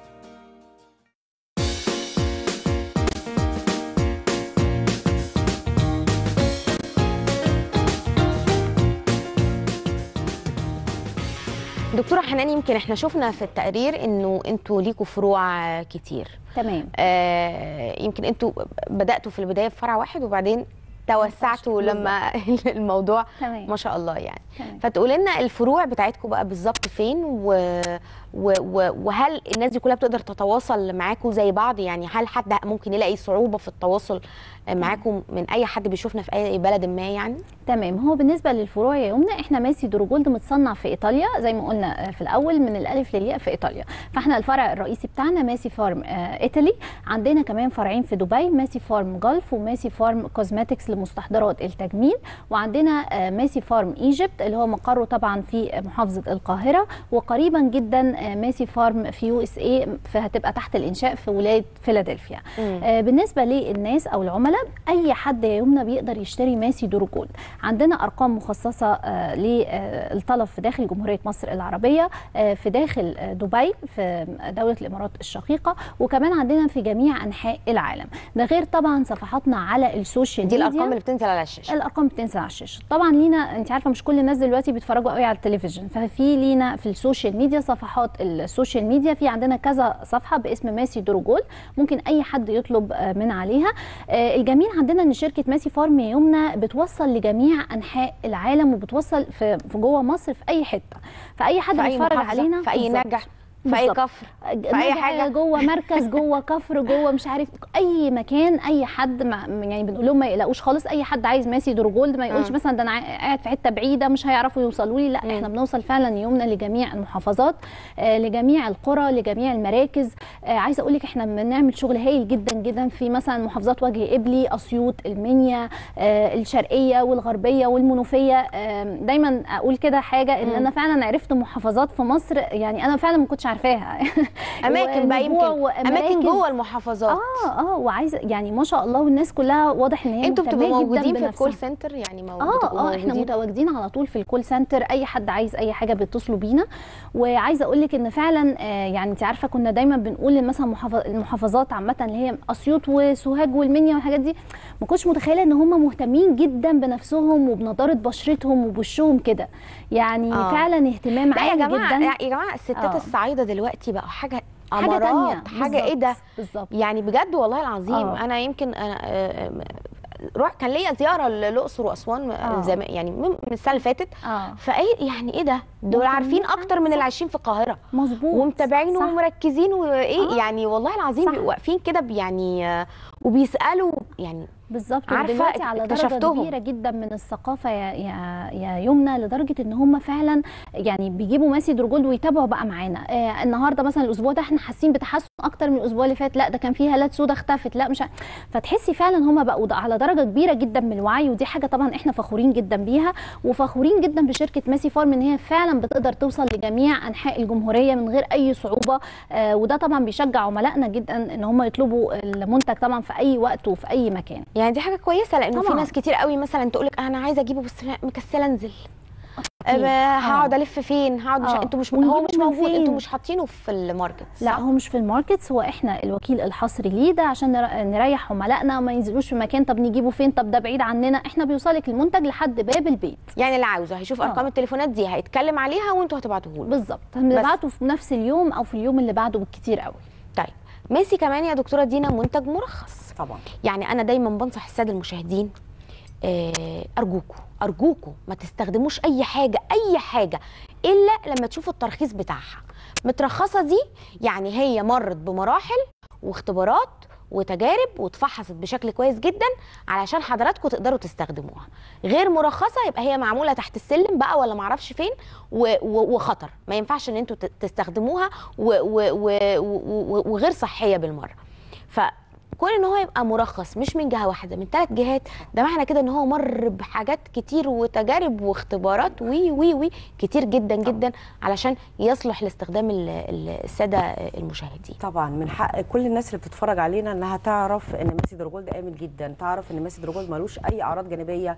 D: دكتوره حنان يمكن احنا شفنا في التقرير انه انتوا ليكوا فروع كتير
F: تمام
D: آه يمكن انتوا بداتوا في البدايه بفرع واحد وبعدين توسعتوا لما الموضوع
F: تمام
D: ما شاء الله يعني
F: تمام.
D: فتقول لنا الفروع بتاعتكم بقى بالظبط فين و... و... و... وهل الناس دي كلها بتقدر تتواصل معاكم زي بعض يعني هل حد ممكن يلاقي صعوبه في التواصل معاكم من اي حد بيشوفنا في اي بلد ما يعني
F: تمام هو بالنسبه للفروع يا يمنى احنا ماسي دروجولد متصنع في ايطاليا زي ما قلنا في الاول من الالف للياء في ايطاليا فاحنا الفرع الرئيسي بتاعنا ماسي فارم آه، ايطالي عندنا كمان فرعين في دبي ماسي فارم جلف وماسي فارم كوزماتكس لمستحضرات التجميل وعندنا آه، ماسي فارم ايجيبت اللي هو مقره طبعا في محافظه القاهره وقريبا جدا آه، ماسي فارم في يو اس اي فهتبقى تحت الانشاء في ولايه فيلادلفيا آه، بالنسبه للناس او العملاء اي حد يا يمنى بيقدر يشتري ماسي دروجولد عندنا ارقام مخصصه آه، للطلب في داخل جمهوريه مصر العربيه آه، في داخل آه، دبي في دوله الامارات الشقيقه وكمان عندنا في جميع انحاء العالم ده غير طبعا صفحاتنا على السوشيال
D: دي
F: ميديا
D: الارقام اللي بتنزل على الشاشه
F: الارقام بتنزل على الشاشه طبعا لينا انت عارفه مش كل الناس دلوقتي بيتفرجوا قوي على التلفزيون ففي لينا في السوشيال ميديا صفحات السوشيال ميديا في عندنا كذا صفحه باسم ماسي دروجول ممكن اي حد يطلب آه، من عليها آه، الجميل عندنا ان شركه ماسي فارم يا يمنى بتوصل لجميع انحاء العالم وبتوصل في في جوه مصر في اي حته فاي حد
D: في اي
F: بيتفرج
D: محافظة،
F: علينا
D: في اي
F: بالظبط.
D: نجع في اي
F: بالظبط.
D: كفر في اي
F: نجع
D: حاجه
F: جوه مركز جوه كفر جوه مش عارف اي مكان اي حد ما يعني بنقول لهم ما يقلقوش خالص اي حد عايز ماسي دروجولد ما يقولش
D: مم.
F: مثلا ده انا عا- قاعد في حته بعيده مش هيعرفوا يوصلوا لي لا
D: مم.
F: احنا بنوصل فعلا يومنا لجميع المحافظات آه لجميع القرى لجميع المراكز آه عايزه اقول لك احنا بنعمل شغل هايل جدا جدا في مثلا محافظات وجه قبلي اسيوط المنيا آه الشرقيه والغربيه والمنوفيه آه دايما اقول كده حاجه ان
D: مم.
F: انا فعلا عرفت محافظات في مصر يعني انا فعلا ما كنتش عارفاها
D: اماكن بقى
F: ونبوع
D: يمكن
F: وأماكن
D: اماكن جوه المحافظات
F: اه اه وعايزه يعني ما شاء الله والناس كلها واضح ان هي
D: انتوا بتبقوا
F: مهتمة جداً
D: موجودين في
F: بنفسها.
D: الكول سنتر يعني مو...
F: اه
D: بتبقوا
F: اه احنا
D: موجودين؟
F: متواجدين على طول في الكول سنتر اي حد عايز اي حاجه بيتصلوا بينا وعايزه اقول لك ان فعلا آه يعني انت عارفه كنا دايما بنقول إن مثلا محافظ- المحافظات عامه اللي هي اسيوط وسوهاج والمنيا والحاجات دي ما كنتش متخيله ان هم مهتمين جدا بنفسهم وبنضاره بشرتهم وبوشهم كده يعني
D: آه.
F: فعلا اهتمام
D: لا يا
F: عالي
D: جماعه
F: جدا
D: يا جماعه الستات
F: آه.
D: الصعايده دلوقتي بقوا حاجه
F: حاجه
D: امارات
F: تانية
D: حاجه ايه ده
F: بالظبط
D: يعني بجد والله العظيم
F: آه.
D: انا يمكن انا آه، آه، روح كان ليا زياره للاقصر واسوان
F: آه.
D: زمان يعني من من السنه اللي فاتت
F: اه
D: فايه يعني ايه ده دول
F: مهتمين
D: عارفين
F: فعلاً،
D: اكتر من
F: صح.
D: اللي عايشين في القاهره
F: مظبوط
D: ومتابعين
F: صح.
D: ومركزين وايه
F: آه.
D: يعني والله العظيم
F: صح.
D: بيبقوا واقفين كده ب- يعني آه، وبيسالوا يعني
F: بالظبط
D: عارفة
F: ودلوقتي على درجه
D: اكتشفتهم.
F: كبيره جدا من الثقافه يا يا, يا يمنى لدرجه ان هم فعلا يعني بيجيبوا ماسي درجولد ويتابعوا بقى معانا آه النهارده مثلا الاسبوع ده احنا حاسين بتحسن اكتر من الاسبوع اللي فات لا ده كان فيه هالات سودا اختفت لا مش ع- فتحسي فعلا هم بقوا د- على درجه كبيره جدا من الوعي ودي حاجه طبعا احنا فخورين جدا بيها وفخورين جدا بشركه ماسي فارم ان هي فعلا بتقدر توصل لجميع انحاء الجمهوريه من غير اي صعوبه آه وده طبعا بيشجع عملائنا جدا ان هم يطلبوا المنتج طبعا في اي وقت وفي اي مكان
D: يعني دي حاجه كويسه لانه في
F: طبعاً.
D: ناس كتير قوي مثلا تقول لك انا عايزه اجيبه بس مكسله انزل
F: أكيد.
D: أه هقعد
F: آه.
D: الف فين هقعد مش
F: آه.
D: انتوا مش
F: ونجيبه
D: هو مش
F: من
D: موجود
F: فين؟
D: انتوا مش حاطينه في الماركت
F: لا
D: صح؟
F: هو مش في الماركتس هو احنا الوكيل الحصري ليه ده عشان نر- نريح عملائنا ما ينزلوش في مكان طب نجيبه فين طب ده بعيد عننا احنا بيوصلك المنتج لحد باب البيت
D: يعني اللي عاوزه هيشوف
F: آه.
D: ارقام التليفونات دي هيتكلم عليها وانتوا هتبعتوه له
F: بالظبط هنبعته في نفس اليوم او في اليوم اللي بعده بالكتير قوي
D: طيب ميسي كمان يا دكتوره دينا منتج مرخص
E: طبعا
D: يعني انا دايما بنصح الساده المشاهدين آه، ارجوكوا ارجوكوا ما تستخدموش اي حاجه اي حاجه الا لما تشوفوا الترخيص بتاعها مترخصه دي يعني هي مرت بمراحل واختبارات وتجارب واتفحصت بشكل كويس جدا علشان حضراتكم تقدروا تستخدموها غير مرخصه يبقى هي معموله تحت السلم بقى ولا معرفش فين و- و- وخطر ما ينفعش ان انتوا ت- تستخدموها و- و- و- و- وغير صحيه بالمره فكون ان هو يبقى مرخص مش من جهه واحده من ثلاث جهات ده معنى كده ان هو مر بحاجات كتير وتجارب واختبارات وي وي وي كتير جدا جدا علشان يصلح لاستخدام ال- ال- الساده المشاهدين
E: طبعا من حق كل الناس اللي بتتفرج علينا انها تعرف ان ماسي دروجولد امن جدا تعرف ان ماسي دروجولد ملوش اي اعراض جانبيه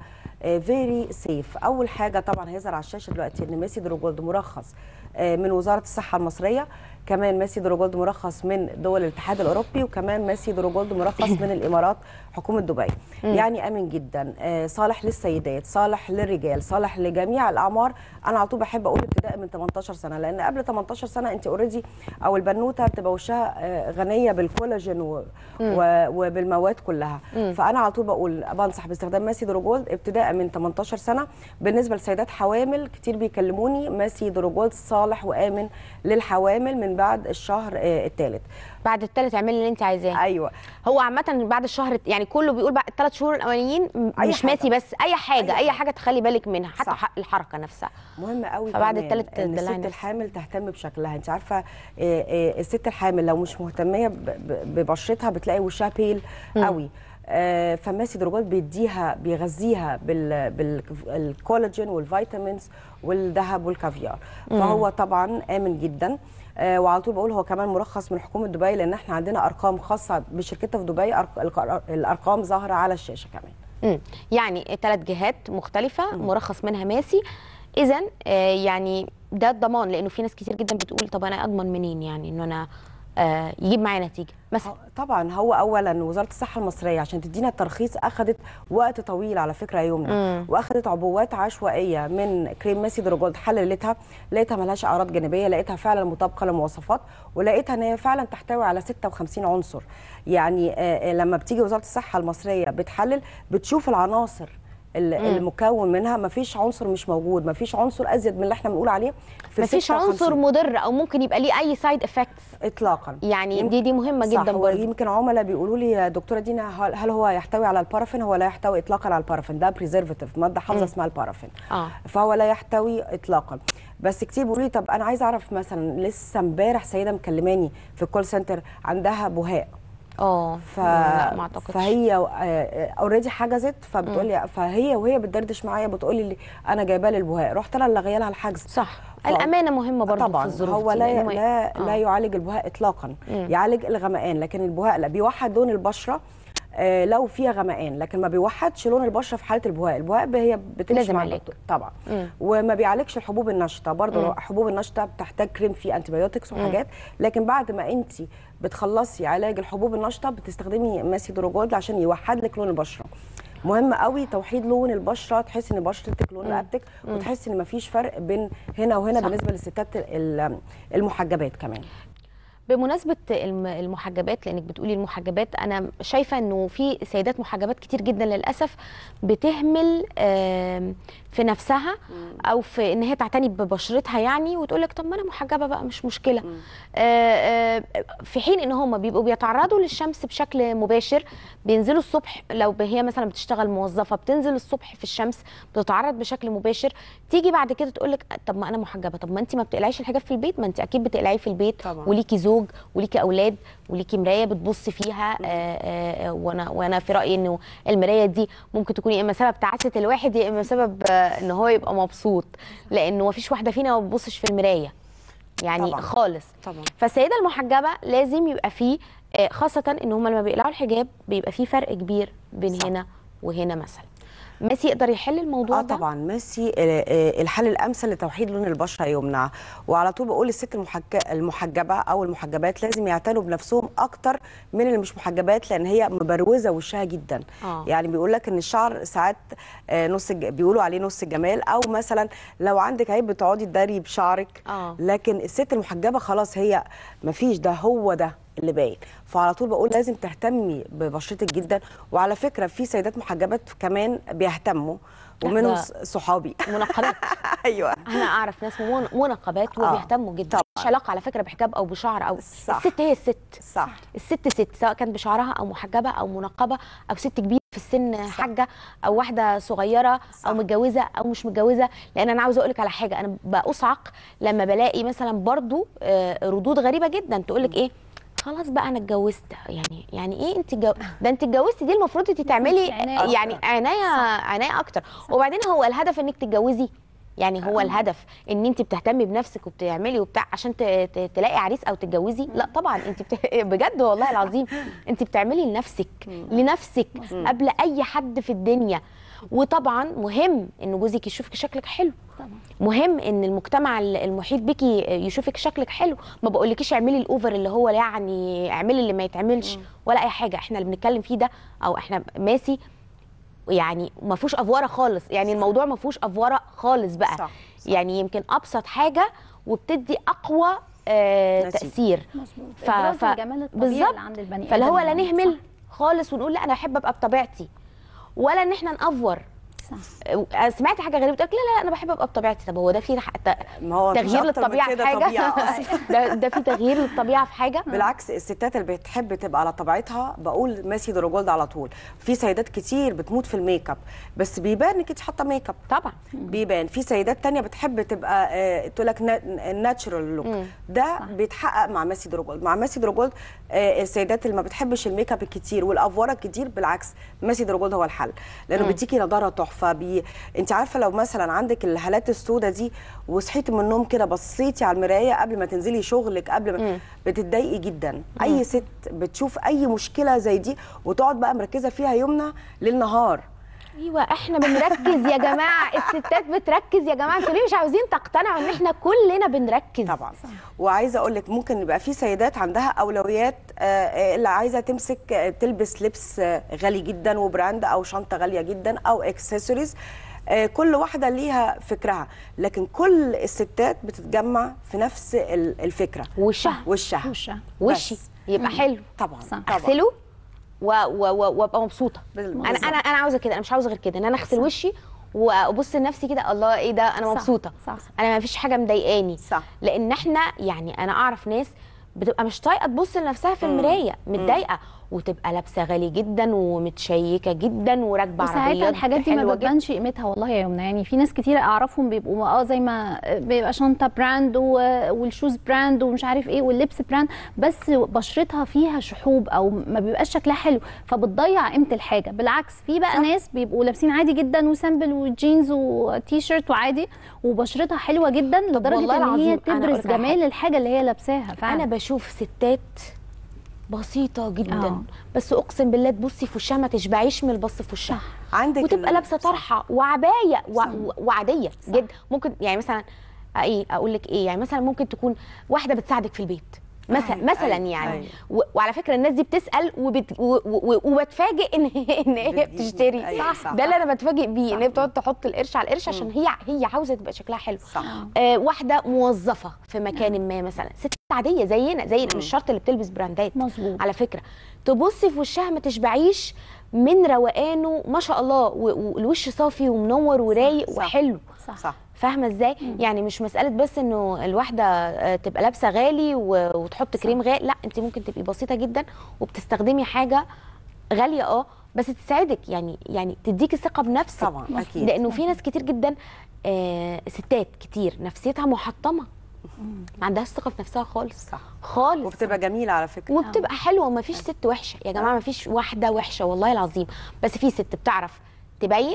E: فيري سيف اول حاجه طبعا هيظهر على الشاشه دلوقتي ان ماسي دروجولد مرخص آه، من وزاره الصحه المصريه كمان ماسي دروجولد مرخص من دول الاتحاد الاوروبي وكمان ماسي دروجولد مرخص من الامارات حكومه دبي يعني امن جدا آه، صالح للسيدات صالح للرجال صالح لجميع الاعمار انا على طول بحب اقول ابتداء من 18 سنه لان قبل 18 سنه انت اوريدي او البنوته بتبقى وشها آه، غنيه بالكولاجين و... و... وبالمواد كلها فانا على طول بقول بنصح باستخدام ماسي دروجولد ابتداء من 18 سنه بالنسبه لسيدات حوامل كتير بيكلموني ماسي دروجولد صالح وامن للحوامل من بعد الشهر الثالث
D: بعد الثالث اعملي اللي انت عايزاه
E: ايوه
D: هو عامة بعد الشهر يعني كله بيقول بعد الثلاث شهور الأولانيين م-
E: أي
D: مش
E: حاجة.
D: ماسي بس أي حاجة
E: أي
D: أي
E: حاجة.
D: حاجة تخلي بالك منها حتى
E: صح.
D: ح- الحركة نفسها
E: مهم قوي
D: فبعد
E: كمان
D: التالت
E: ان
D: تدلعي
E: الست
D: نفسك.
E: الحامل تهتم بشكلها انت عارفه آه، آه، الست الحامل لو مش مهتميه ب- ب- ببشرتها بتلاقي وشها بيل قوي آه، فماسي دروجات بيديها بيغذيها بال بالكولاجين والفيتامينز والذهب والكافيار فهو طبعا امن جدا آه، وعلى طول بقول هو كمان مرخص من حكومه دبي لان احنا عندنا ارقام خاصه بشركتها في دبي أرق- الق- الارقام ظاهره على الشاشه كمان
D: مم. يعني ثلاث جهات مختلفة مرخص منها ماسي إذا يعني ده الضمان لأنه في ناس كتير جدا بتقول طب أنا أضمن منين يعني إنه أنا آه، يجيب معايا نتيجة مثلا
E: طبعا هو اولا وزاره الصحه المصريه عشان تدينا الترخيص اخذت وقت طويل على فكره يا يمنى واخذت عبوات عشوائيه من كريم ماسي دروجولد حللتها لقيتها ملهاش اعراض جانبيه لقيتها فعلا مطابقه للمواصفات ولقيتها ان هي فعلا تحتوي على 56 عنصر يعني آه، آه، لما بتيجي وزاره الصحه المصريه بتحلل بتشوف العناصر ال- المكون منها مفيش عنصر مش موجود مفيش عنصر ازيد من اللي احنا بنقول عليه في
D: مفيش
E: 56.
D: عنصر مضر أو ممكن يبقى ليه أي سايد افكتس
E: اطلاقا
D: يعني
E: يمكن-
D: دي دي مهمة
E: صح
D: جدا
E: هو
D: برضه
E: يمكن عملاء بيقولوا لي يا دكتوره دينا هل هل هو يحتوي على البارافين هو لا يحتوي اطلاقا على البارافين ده بريزرفاتيف ماده حافظه اسمها البارافين
D: آه.
E: فهو لا يحتوي اطلاقا بس كتير بيقولوا لي طب انا عايزه اعرف مثلا لسه امبارح سيده مكلماني في الكول سنتر عندها بهاء
D: اه
E: ف...
D: لا ما أعتقدش
E: فهي اوريدي حجزت فبتقول لي فهي وهي بتدردش معايا بتقول لي انا جايباه للبهاء رحت انا اللي لها الحجز
D: صح
E: ف-
D: الأمانة مهمة برضه
E: طبعا
D: في الظروف
E: هو
D: دي،
E: لا
D: لأنه ما-
E: لا
D: آه.
E: لا يعالج البهاء اطلاقا يعالج الغمقان لكن البهاء لا بيوحد لون البشره آه، لو فيها غمقان لكن ما بيوحدش لون البشره في حاله البهاء البهاء ب- هي بتمشي
D: لازم
E: مع
D: علاج.
E: الدكتور طبعا وما بيعالجش الحبوب النشطه برضه حبوب النشطه بتحتاج كريم فيه انتيبيوتكس وحاجات لكن بعد ما انت بتخلصي علاج الحبوب النشطه بتستخدمي ماسي دروجولد عشان يوحد لك لون البشره مهم قوي توحيد لون البشره تحسي ان بشرتك لون رقبتك وتحسي ان مفيش فرق بين هنا وهنا
D: صح.
E: بالنسبه للستات ال- المحجبات كمان
D: بمناسبة الم- المحجبات لأنك بتقولي المحجبات أنا شايفة إنه في سيدات محجبات كتير جدا للأسف بتهمل آم، في نفسها أو في إن هي تعتني ببشرتها يعني وتقول لك طب ما أنا محجبة بقى مش مشكلة آه، آه، في حين إن هم بيبقوا بيتعرضوا للشمس بشكل مباشر بينزلوا الصبح لو هي مثلا بتشتغل موظفة بتنزل الصبح في الشمس بتتعرض بشكل مباشر تيجي بعد كده تقول لك طب ما أنا محجبة طب ما أنت ما بتقلعيش الحجاب في البيت ما أنت أكيد بتقلعيه في البيت
E: طبعاً.
D: وليكي زوج وليكي اولاد وليكي مرايه بتبصي فيها آه، آه، آه، وانا وانا في رايي انه المرايه دي ممكن تكون يا اما سبب تعاسه الواحد يا اما سبب آه، ان هو يبقى مبسوط لانه ما فيش واحده فينا ما بتبصش في المرايه يعني
E: طبعاً.
D: خالص
E: طبعا
D: فالسيده المحجبه لازم يبقى فيه آه، خاصه ان هم لما بيقلعوا الحجاب بيبقى فيه فرق كبير بين
E: صح.
D: هنا وهنا مثلا ميسي يقدر يحل الموضوع
E: اه
D: ده
E: طبعا ميسي آه، آه، الحل الامثل لتوحيد لون البشره يمنع وعلى طول بقول الست المحج- المحجبه او المحجبات لازم يعتنوا بنفسهم اكتر من اللي مش محجبات لان هي مبروزه وشها جدا
D: آه.
E: يعني بيقول لك ان الشعر ساعات آه، نص الج- بيقولوا عليه نص الجمال او مثلا لو عندك عيب بتقعدي تداري بشعرك
D: آه.
E: لكن الست المحجبه خلاص هي مفيش ده هو ده اللي باين فعلى طول بقول لازم تهتمي ببشرتك جدا وعلى فكره في سيدات محجبات كمان بيهتموا ومنهم
D: ده-
E: ص- صحابي
D: منقبات
E: ايوه
D: انا اعرف ناس من- منقبات
E: آه.
D: وبيهتموا جدا
E: طبعاً.
D: مش علاقه على فكره بحجاب او بشعر او
E: صح.
D: الست هي الست
E: صح
D: الست ست سواء كانت بشعرها او محجبه او منقبه او ست كبيره في السن حاجه او واحده صغيره
E: صح.
D: او متجوزه او مش متجوزه لان انا عاوزه اقول لك على حاجه انا بأصعق لما بلاقي مثلا برضو آه، ردود غريبه جدا تقول لك ايه خلاص بقى انا اتجوزت يعني يعني ايه انت جو... ده انت اتجوزتي دي المفروض انت تعملي
F: عناية أكتر.
D: يعني عنايه عنايه اكتر وبعدين هو الهدف انك تتجوزي يعني هو الهدف ان انت بتهتمي بنفسك وبتعملي وبتاع عشان ت- ت- تلاقي عريس او تتجوزي لا طبعا انت بت... بجد والله العظيم انت بتعملي لنفسك لنفسك قبل اي حد في الدنيا وطبعا مهم ان جوزك يشوفك شكلك حلو مهم ان المجتمع ال- المحيط بيكي يشوفك شكلك حلو ما بقولكيش اعملي الاوفر اللي هو يعني اعملي اللي ما يتعملش ولا اي حاجه احنا اللي بنتكلم فيه ده او احنا ماسي يعني ما فيهوش افوره خالص يعني الموضوع ما فيهوش افوره خالص بقى
E: صح،
D: يعني يمكن ابسط حاجه وبتدي اقوى آه
E: نتيجة.
D: تاثير
F: مظبوط
D: ف-
F: ابراز
D: ف-
F: الجمال الطبيعي
D: بالظبط.
F: اللي عند البني
D: فاللي هو لا
F: آدم.
D: نهمل خالص ونقول لا انا احب ابقى بطبيعتي ولا ان احنا نافور
F: صح.
D: آه، سمعت حاجه غريبه تقول لك لا لا انا بحب ابقى بطبيعتي طب هو ده في تح- ت-
E: ما هو مفيش
D: تغيير
E: أكتر من
D: للطبيعه في
E: كده
D: حاجه
E: طبيعة أصلاً.
D: ده ده في تغيير للطبيعه في حاجه
E: بالعكس الستات اللي بتحب تبقى على طبيعتها بقول ماسي دروجولد على طول في سيدات كتير بتموت في الميك اب بس بيبان انك انت حاطه ميك اب
D: طبعا
E: بيبان في سيدات تانية بتحب تبقى آه، تقول لك ناتشرال لوك ده بيتحقق مع ماسي دروجولد مع ماسي دروجولد آه، السيدات اللي ما بتحبش الميك اب الكتير والافوره الكتير بالعكس ماسي دروجولد هو الحل لانه بيديكي نضاره تحفه بي... انت عارفه لو مثلا عندك الهالات السوداء دي وصحيتي من النوم كده بصيتي على المرايه قبل ما تنزلي شغلك قبل ما بتتضايقي جدا اي ست بتشوف اي مشكله زي دي وتقعد بقى مركزه فيها يومنا ليل نهار
D: ايوه احنا بنركز يا جماعه الستات بتركز يا جماعه انتوا ليه مش عاوزين تقتنعوا ان احنا كلنا بنركز
E: طبعا وعايزه اقول لك ممكن يبقى في سيدات عندها اولويات آه، آه، اللي عايزه تمسك آه، تلبس لبس آه، غالي جدا وبراند او شنطه غاليه جدا او اكسسوارز كل واحده ليها فكرها لكن كل الستات بتتجمع في نفس ال- الفكره
D: وشها
E: وشها
F: وشها.
D: وشي
E: بس.
D: يبقى حلو
E: طبعا
F: صح.
E: طبعا
D: اغسله و- و- و- وابقى مبسوطه
E: بالظبط.
D: انا انا انا عاوزه كده انا مش عاوزه غير كده ان انا اغسل وشي وابص لنفسي كده الله ايه ده انا
F: صح،
D: مبسوطه
F: صح.
D: انا ما فيش حاجه مضايقاني
E: صح.
D: لان احنا يعني انا اعرف ناس بتبقى مش طايقه تبص لنفسها في المرايه متضايقه وتبقى لابسه غالي جدا ومتشيكه جدا وراكبه
F: وساعتها
D: عربيات
F: الحاجات دي ما
D: حلوة جدا.
F: بتبانش قيمتها والله يا يمنى يعني في ناس كتير اعرفهم بيبقوا اه زي ما بيبقى شنطه براند و- والشوز براند ومش عارف ايه واللبس براند بس بشرتها فيها شحوب او ما بيبقاش شكلها حلو فبتضيع قيمه الحاجه بالعكس في بقى
D: صح.
F: ناس بيبقوا لابسين عادي جدا وسامبل وجينز وتي شيرت وعادي وبشرتها حلوه جدا لدرجه
D: والله
F: ان هي
D: العظيم أنا
F: تبرز
D: أقولك على
F: جمال الحاجه اللي هي لابساها فعلا
D: انا بشوف ستات بسيطه جدا
F: آه.
D: بس اقسم بالله تبصي في وشها ما تشبعيش من البص في وشها
E: عندك
D: وتبقى
E: ال-
D: لابسه طرحه وعبايه و... و- وعاديه جدا ممكن يعني مثلا ايه اقول لك ايه يعني مثلا ممكن تكون واحده بتساعدك في البيت مثلا
E: أيوة،
D: مثلا
E: أيوة،
D: يعني
E: أيوة.
D: و- وعلى فكره الناس دي بتسال وبت... و... و... وبتفاجئ ان هي ان هي
E: بتجيب-
D: بتشتري
E: أيوة، صح.
D: ده اللي انا بتفاجئ بيه ان هي
E: صح.
D: بتقعد تحط القرش على القرش عشان هي هي عاوزه تبقى شكلها حلو
E: صح
D: آه واحده موظفه في مكان ما مثلا ست عاديه زينا زي مش شرط اللي بتلبس براندات
F: مظبوط
D: على فكره تبصي في وشها ما تشبعيش من روقانه ما شاء الله و- والوش صافي ومنور ورايق
E: صح.
D: وحلو
F: صح
E: صح
D: فاهمه ازاي يعني مش مساله بس انه الواحده آه، تبقى لابسه غالي و- وتحط كريم غالي لا انت ممكن تبقي بسيطه جدا وبتستخدمي حاجه غاليه اه بس تساعدك يعني يعني تديكي ثقه بنفسك
E: طبعا اكيد
D: لانه في ناس كتير جدا آه ستات كتير نفسيتها محطمه ما عندهاش ثقه في نفسها خالص
E: صح
D: خالص
E: وبتبقى جميله على فكره
D: وبتبقى حلوه وما فيش ست وحشه يا جماعه ما فيش واحده وحشه والله العظيم بس في ست بتعرف تبين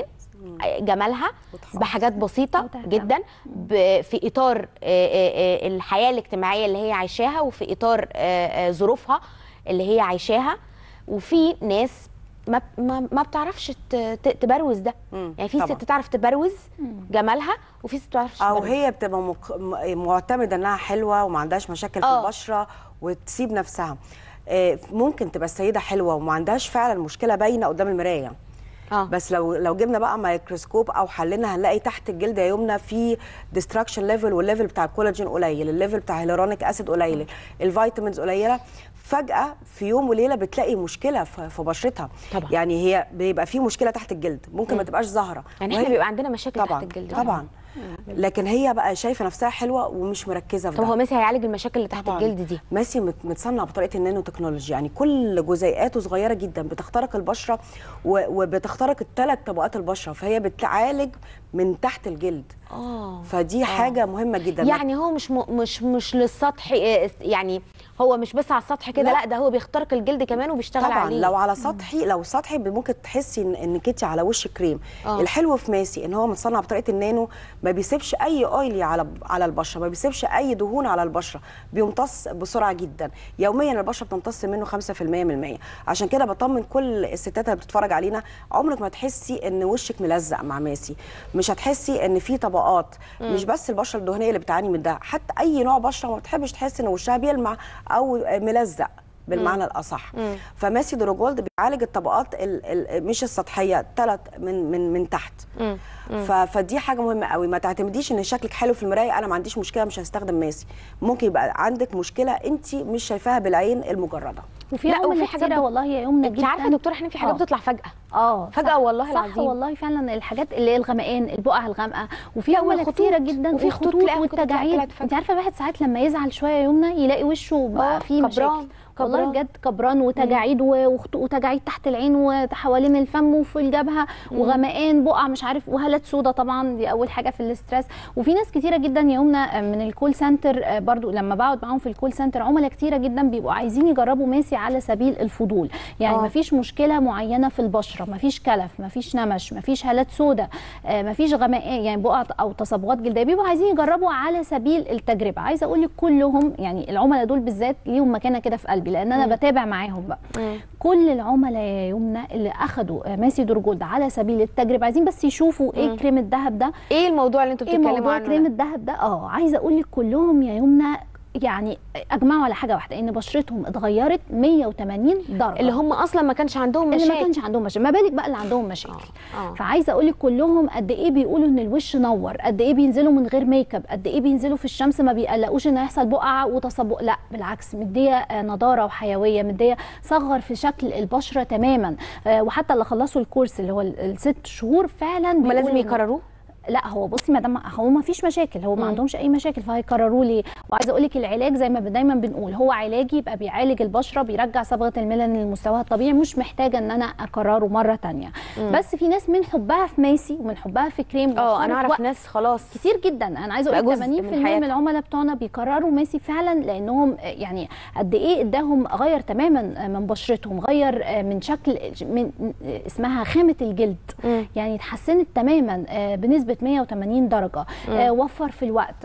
D: جمالها
E: وتحافظ.
D: بحاجات بسيطه
F: وتهتم.
D: جدا ب- في اطار آه، آه، آه، الحياه الاجتماعيه اللي هي عايشاها وفي اطار آه، آه، ظروفها اللي هي عايشاها وفي ناس ما ما, ما بتعرفش ت- ت- تبروز ده
E: مم،
D: يعني في
E: طبعاً.
D: ست تعرف تبروز جمالها وفي ست ما تعرفش
E: او
D: تبروز.
E: هي بتبقى مق... م- معتمده انها حلوه وما عندهاش مشاكل في
D: آه.
E: البشره وتسيب نفسها آه، ممكن تبقى السيده حلوه وما عندهاش فعلا مشكله باينه قدام المرايه
D: اه
E: بس لو لو جبنا بقى ميكروسكوب او حلينا هنلاقي تحت الجلد يا يمنى في ديستراكشن ليفل والليفل بتاع الكولاجين قليل الليفل بتاع الهيلورونيك اسيد قليل الفيتامينز قليله فجاه في يوم وليله بتلاقي مشكله في في بشرتها
D: طبعا.
E: يعني هي بيبقى في مشكله تحت الجلد ممكن ما تبقاش ظاهره
D: يعني
E: وهي-
D: احنا بيبقى عندنا مشاكل
E: طبعا
D: تحت الجلد
E: طبعا لكن هي بقى شايفه نفسها حلوه ومش مركزه في
D: طب
E: ده
D: هو ميسي هيعالج المشاكل اللي تحت
E: طبعاً.
D: الجلد دي
E: ماسي مت- متصنع بطريقه النانو تكنولوجي يعني كل جزيئاته صغيره جدا بتخترق البشره و- وبتخترق الثلاث طبقات البشره فهي بتعالج من تحت الجلد
D: اه
E: فدي حاجه مهمه جدا
D: يعني هو مش م... مش مش للسطح إيه، يعني هو مش بس على السطح كده لا.
E: لا.
D: ده هو بيخترق الجلد كمان وبيشتغل
E: طبعا
D: عليه
E: لو على سطحي لو سطحي ممكن تحسي إن- انك انت على وش كريم
D: آه.
E: أوه. الحلو في ماسي ان هو متصنع بطريقه النانو ما بيسيبش اي اويلي على على البشره ما بيسيبش اي دهون على البشره بيمتص بسرعه جدا يوميا البشره بتمتص منه 5% من المية عشان كده بطمن كل الستات اللي بتتفرج علينا عمرك ما تحسي ان وشك ملزق مع ماسي مش هتحسي ان في طبقات مش بس البشره الدهنيه اللي بتعاني من ده حتى اي نوع بشره ما بتحبش تحس ان وشها بيلمع او ملزق بالمعنى الاصح فماسي دروجولد بيعالج الطبقات ال ال مش السطحيه ثلاث من من من تحت
D: مم.
E: ف فدي حاجه مهمه قوي ما تعتمديش ان شكلك حلو في المرايه انا ما عنديش مشكله مش هستخدم ماسي ممكن يبقى عندك مشكله انت مش شايفاها بالعين المجرده
F: وفي
D: لا، وفي
F: عملاء
D: حاجات
F: كتيره
D: بت-
F: والله يا يمنى
D: انت
F: جدا
D: عارفه يا دكتوره احنا في حاجات
F: آه.
D: بتطلع فجاه
F: اه
D: فجأة
F: صح-
D: والله
F: صح
D: العظيم.
F: والله فعلا الحاجات اللي هي الغمقان البقع الغامقه وفي
D: لا،
F: عملاء
D: والخطوط.
F: كتيره جدا
D: وفي خطوط تلاقيها خطوط
F: والتجاعيد
D: طلعت فجأة.
F: انت عارفه الواحد ساعات لما يزعل شويه يا يمنى يلاقي وشه
D: آه،
F: بقى فيه
D: كبران،
F: مشاكل والله
D: كبران.
F: بجد كبران وتجاعيد و- وخطو- وتجاعيد تحت العين وحوالين الفم وفي الجبهه وغمقان بقع مش عارف وهالات سودا طبعا دي اول حاجه في الاسترس وفي ناس كتيره جدا يا يمنى من الكول سنتر آه، برضو لما بقعد معاهم في الكول سنتر عملاء كتيره جدا بيبقوا عايزين يجربوا ماسي على سبيل الفضول يعني
D: آه.
F: مفيش مشكله معينه في البشره مفيش كلف مفيش نمش مفيش هالات سودا آه، مفيش غمقان يعني بقع او تصبغات جلديه بيبقوا عايزين يجربوا على سبيل التجربه عايزه اقول لك كلهم يعني العملاء دول بالذات ليهم مكانه كده في قلبي لان انا بتابع معاهم بقى
D: مم.
F: كل العملاء يا يمنى اللي اخدوا آه، ماسي دورجولد على سبيل التجربه عايزين بس يشوفوا ايه كريم الذهب ده
D: ايه الموضوع اللي انتوا
F: ايه
D: بتتكلموا
F: موضوع
D: عنه
F: كريم
D: ده؟
F: الذهب ده اه عايزه اقول لك كلهم يا يمنى يعني اجمعوا على حاجه واحده ان بشرتهم اتغيرت 180 درجه
D: اللي هم اصلا ما كانش عندهم
F: اللي ما
D: مشاكل
F: كانش عندهم مشاكل ما بالك بقى اللي عندهم مشاكل
D: آه.
F: فعايزه اقول لك كلهم قد ايه بيقولوا ان الوش نور قد ايه بينزلوا من غير ميك اب قد ايه بينزلوا في الشمس ما بيقلقوش ان هيحصل بقعه وتصبغ لا بالعكس مديه آه، نضاره وحيويه مديه صغر في شكل البشره تماما آه، وحتى اللي خلصوا الكورس اللي هو ال- الست شهور فعلا
D: هم لازم
F: بيقولوا إن-
D: يكرروه
F: لا هو بصي ما دام هو ما فيش مشاكل هو ما عندهمش اي مشاكل فهيكرروا لي وعايزه اقول لك العلاج زي ما دايما بنقول هو علاج يبقى بيعالج البشره بيرجع صبغه الميلانين لمستواها الطبيعي مش محتاجه ان انا اكرره مره تانية بس في ناس من حبها في ماسي ومن حبها في كريم
D: اه
F: وفرت
D: انا اعرف
F: وقت
D: ناس خلاص
F: كتير جدا انا عايزه اقول
D: بقى
F: لك 80%
D: جزء من
F: من,
D: حياتها.
F: العملاء بتوعنا بيكرروا ماسي فعلا لانهم يعني قد ايه اداهم غير تماما من بشرتهم غير من شكل من اسمها خامه الجلد
D: مم.
F: يعني اتحسنت تماما آه، بنسبه 180 درجه آه، وفر في الوقت انت عارفه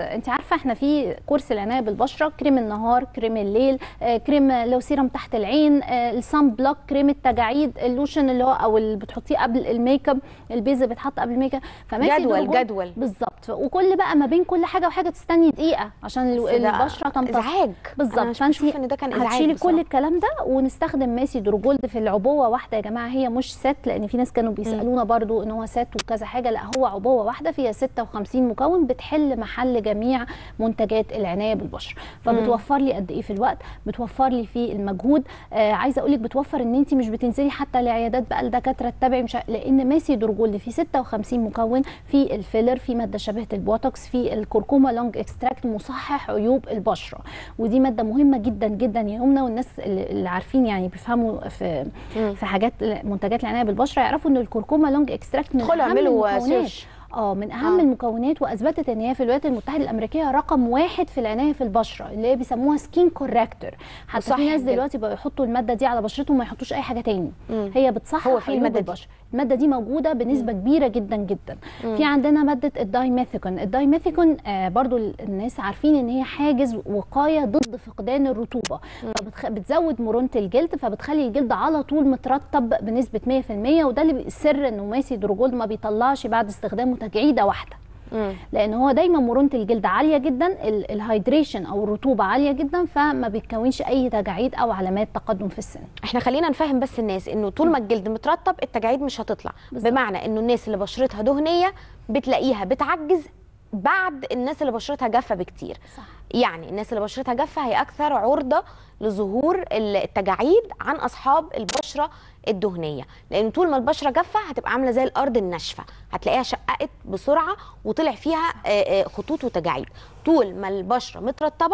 F: عارفه احنا في كورس العنايه بالبشره كريم النهار كريم الليل آه، كريم لو سيرم تحت العين آه، الصن بلوك كريم التجاعيد اللوشن اللي هو او اللي بتحطيه قبل الميك اب البيز اللي بيتحط قبل الميك اب فماشي
D: جدول-
F: دول جول-
D: جدول.
F: بالظبط وكل بقى ما بين كل حاجه وحاجه تستني دقيقه عشان
D: بس
F: ال-
D: ده
F: البشره تمتص
D: ازعاج
F: بالظبط
D: انا مش بشوف ان ده كان ازعاج
F: هتشيلي كل
D: بصراحة.
F: الكلام ده ونستخدم ماسي دروجولد في العبوه واحده يا جماعه هي مش ست لان في ناس كانوا بيسالونا برضو ان هو ست وكذا حاجه لا هو عبوه واحده فيها 56 مكون بتحل محل جميع منتجات العنايه بالبشره فبتوفر لي قد ايه في الوقت بتوفر لي في المجهود آه عايزه اقول لك بتوفر ان انت مش بتنزلي حتى لعيادات بقى الدكاتره تتابعي مش ع- لان ماسي دروجولد فيه 56 مكون في الفيلر في ماده شبيهه البوتوكس في الكركوما لونج اكستراكت مصحح عيوب البشره ودي ماده مهمه جدا جدا يا يمنى والناس اللي اللي عارفين يعني بيفهموا في في حاجات منتجات العنايه بالبشره يعرفوا ان الكركوما لونج اكستراكت من
D: ادخلوا
F: اهم
D: اعملوا
F: المكونات
D: سيرش
F: اه من اهم
D: آه.
F: آه. المكونات واثبتت ان هي في الولايات المتحده الامريكيه رقم واحد في العنايه في البشره اللي هي بيسموها سكين كوركتور حتى
D: صح
F: في ناس
D: جدا.
F: دلوقتي بقوا يحطوا الماده دي على بشرتهم وما يحطوش اي حاجه تاني
D: مم.
F: هي بتصحح
D: هو في
F: عيوب
D: المادة دي.
F: البشره الماده دي موجوده بنسبه كبيره جدا جدا في عندنا ماده الدايميثيكون الدايميثيكون آه برضو الناس عارفين ان هي حاجز وقايه ضد فقدان الرطوبه فبتزود مرونه الجلد فبتخلي الجلد على طول مترطب بنسبه 100% وده اللي السر انه ماسي دروجولد ما بيطلعش بعد استخدامه تجعيده واحده
D: مم.
F: لان هو دايما مرونه الجلد عاليه جدا ال- الهايدريشن او الرطوبه عاليه جدا فما بيتكونش اي تجاعيد او علامات تقدم في السن
D: احنا خلينا نفهم بس الناس انه طول ما الجلد مترطب التجاعيد مش هتطلع
F: بالظبط.
D: بمعنى انه الناس اللي بشرتها دهنيه بتلاقيها بتعجز بعد الناس اللي بشرتها جافه بكتير
F: صح.
D: يعني الناس اللي بشرتها جافه هي اكثر عرضه لظهور التجاعيد عن اصحاب البشره الدهنيه لان طول ما البشره جافه هتبقى عامله زي الارض الناشفه هتلاقيها شققت بسرعه وطلع فيها آه، آه، خطوط وتجاعيد طول ما البشره مترطبه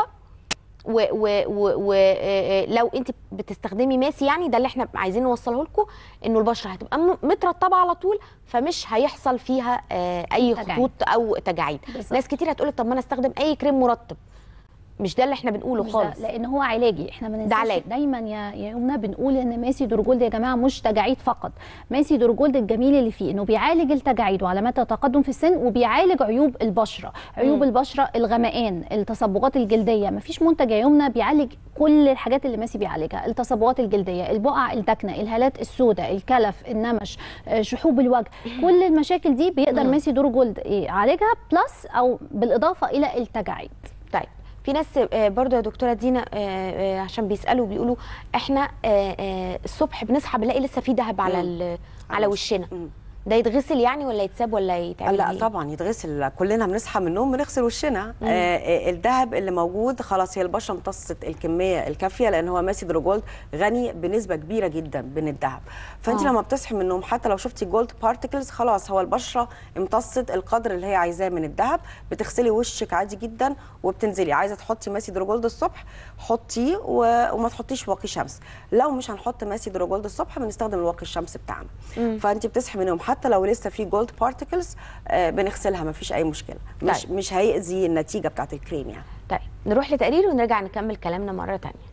D: ولو انت بتستخدمي ماسي يعني ده اللي احنا عايزين نوصله لكم انه البشره هتبقى م- مترطبه على طول فمش هيحصل فيها آه، اي
F: تجاعيد.
D: خطوط او تجاعيد
F: بالظبط.
D: ناس كتير هتقول طب ما انا استخدم اي كريم مرطب مش ده اللي احنا بنقوله
F: مش ده،
D: خالص
F: لان هو علاجي احنا ما ننساش
D: علاج.
F: دايما يا يا يمنى بنقول ان ماسي دورجولد يا جماعه مش تجاعيد فقط ماسي دورجولد الجميل اللي فيه انه بيعالج التجاعيد وعلامات التقدم في السن وبيعالج عيوب البشره عيوب البشره الغمقان التصبغات الجلديه مفيش منتج يا يمنى بيعالج كل الحاجات اللي ماسي بيعالجها التصبغات الجلديه البقع الداكنه الهالات السوداء الكلف النمش آه، شحوب الوجه كل المشاكل دي بيقدر ماسي دورجولد يعالجها بلس او بالاضافه الى التجاعيد
D: طيب في ناس آه، برضو يا دكتوره دينا آه، آه، عشان بيسالوا بيقولوا احنا آه، آه، الصبح بنصحى بنلاقي لسه في دهب على ال- على وشنا
E: مم.
D: ده يتغسل يعني ولا يتساب ولا يتعمل
E: لا
D: إيه؟
E: طبعا يتغسل كلنا بنصحى من النوم بنغسل وشنا آه آه، الذهب اللي موجود خلاص هي البشره امتصت الكميه الكافيه لان هو ماسي دروجولد غني بنسبه كبيره جدا من الذهب فانت
D: آه.
E: لما بتصحي من النوم حتى لو شفتي جولد بارتكلز خلاص هو البشره امتصت القدر اللي هي عايزاه من الذهب بتغسلي وشك عادي جدا وبتنزلي عايزه تحطي ماسي دروجولد الصبح حطيه و... وما تحطيش واقي شمس لو مش هنحط ماسي دروجولد الصبح بنستخدم الواقي الشمس بتاعنا فانت بتصحي من النوم حتى لو لسه في جولد بارتكلز آه بنغسلها ما فيش اي مشكله مش
D: طيب.
E: مش هيأذي النتيجه بتاعت الكريم يعني
D: طيب نروح لتقرير ونرجع نكمل كلامنا مره تانية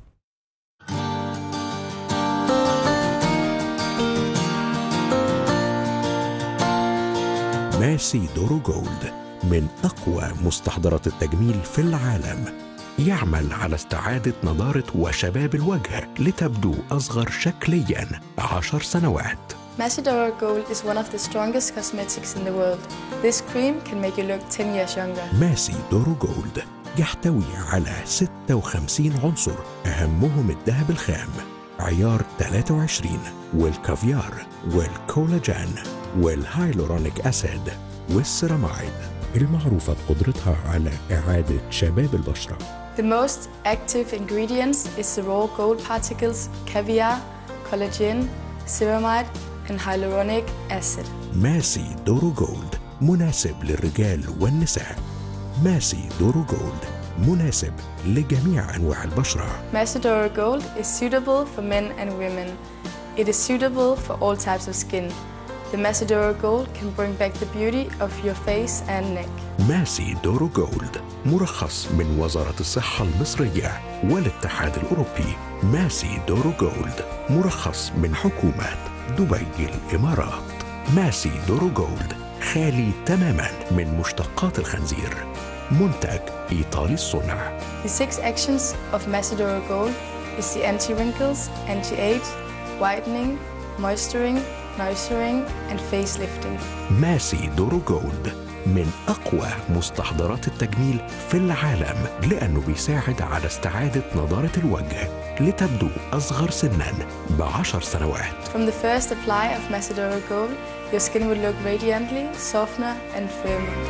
A: ماسي دورو جولد من أقوى مستحضرات التجميل في العالم يعمل على استعادة نضارة وشباب الوجه لتبدو أصغر شكليا عشر سنوات
G: Macedora Gold is one of the strongest cosmetics in the world. This cream can make you look 10 years younger.
A: ماسي دورو جولد يحتوي على 56 عنصر أهمهم الذهب الخام عيار 23 والكافيار والكولاجين والهايلورونيك أسيد والسيرامايد المعروفة بقدرتها على إعادة شباب البشرة
G: The most active ingredients is the raw gold particles, caviar, collagen, ceramide, and hyaluronic acid.
A: ماسي دورو جولد مناسب للرجال والنساء ماسي دورو جولد مناسب لجميع أنواع البشرة
G: Macedora Gold is suitable for men and women. It is suitable for all types of skin. The Macedora Gold can bring back the beauty of your face and neck.
A: ماسي دورو جولد مرخص من وزارة الصحة المصرية والاتحاد الأوروبي ماسي دورو جولد مرخص من حكومة دبي الإمارات ماسي دورو جولد خالي تماما من مشتقات الخنزير منتج إيطالي الصنع
G: The six actions of Macedora Gold is the anti-wrinkles, anti-age, whitening, moisturing, nourishing, and facelifting.
A: ماسي دورو جولد من أقوى مستحضرات التجميل في العالم لأنه بيساعد على استعادة نضارة الوجه لتبدو أصغر سنا بعشر سنوات
G: From the first apply of Macedora Gold, your skin will look radiantly, softer, and firmer.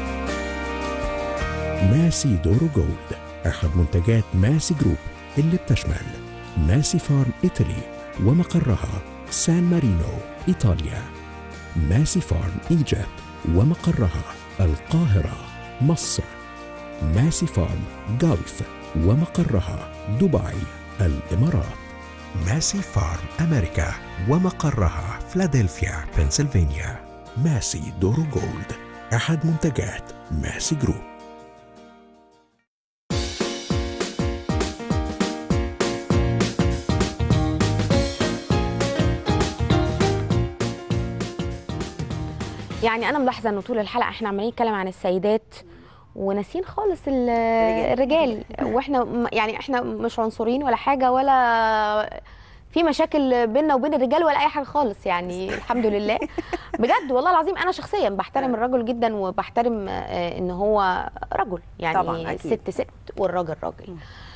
A: ماسي دورو جولد أحد منتجات ماسي جروب اللي بتشمل ماسي فارم إيطالي ومقرها سان مارينو إيطاليا ماسي فارم إيجيبت ومقرها القاهرة مصر ماسي فارم جلف ومقرها دبي الإمارات ماسي فارم أمريكا ومقرها فلادلفيا بنسلفانيا ماسي دورو جولد أحد منتجات ماسي جروب
D: يعني انا ملاحظه انه طول الحلقه احنا عمالين نتكلم عن السيدات وناسيين خالص ال- الرجال واحنا م- يعني احنا مش عنصريين ولا حاجه ولا في مشاكل بيننا وبين الرجال ولا اي حاجه خالص يعني الحمد لله بجد والله العظيم انا شخصيا بحترم الرجل جدا وبحترم آه، ان هو رجل يعني
E: طبعاً، أكيد.
D: الست ست والراجل راجل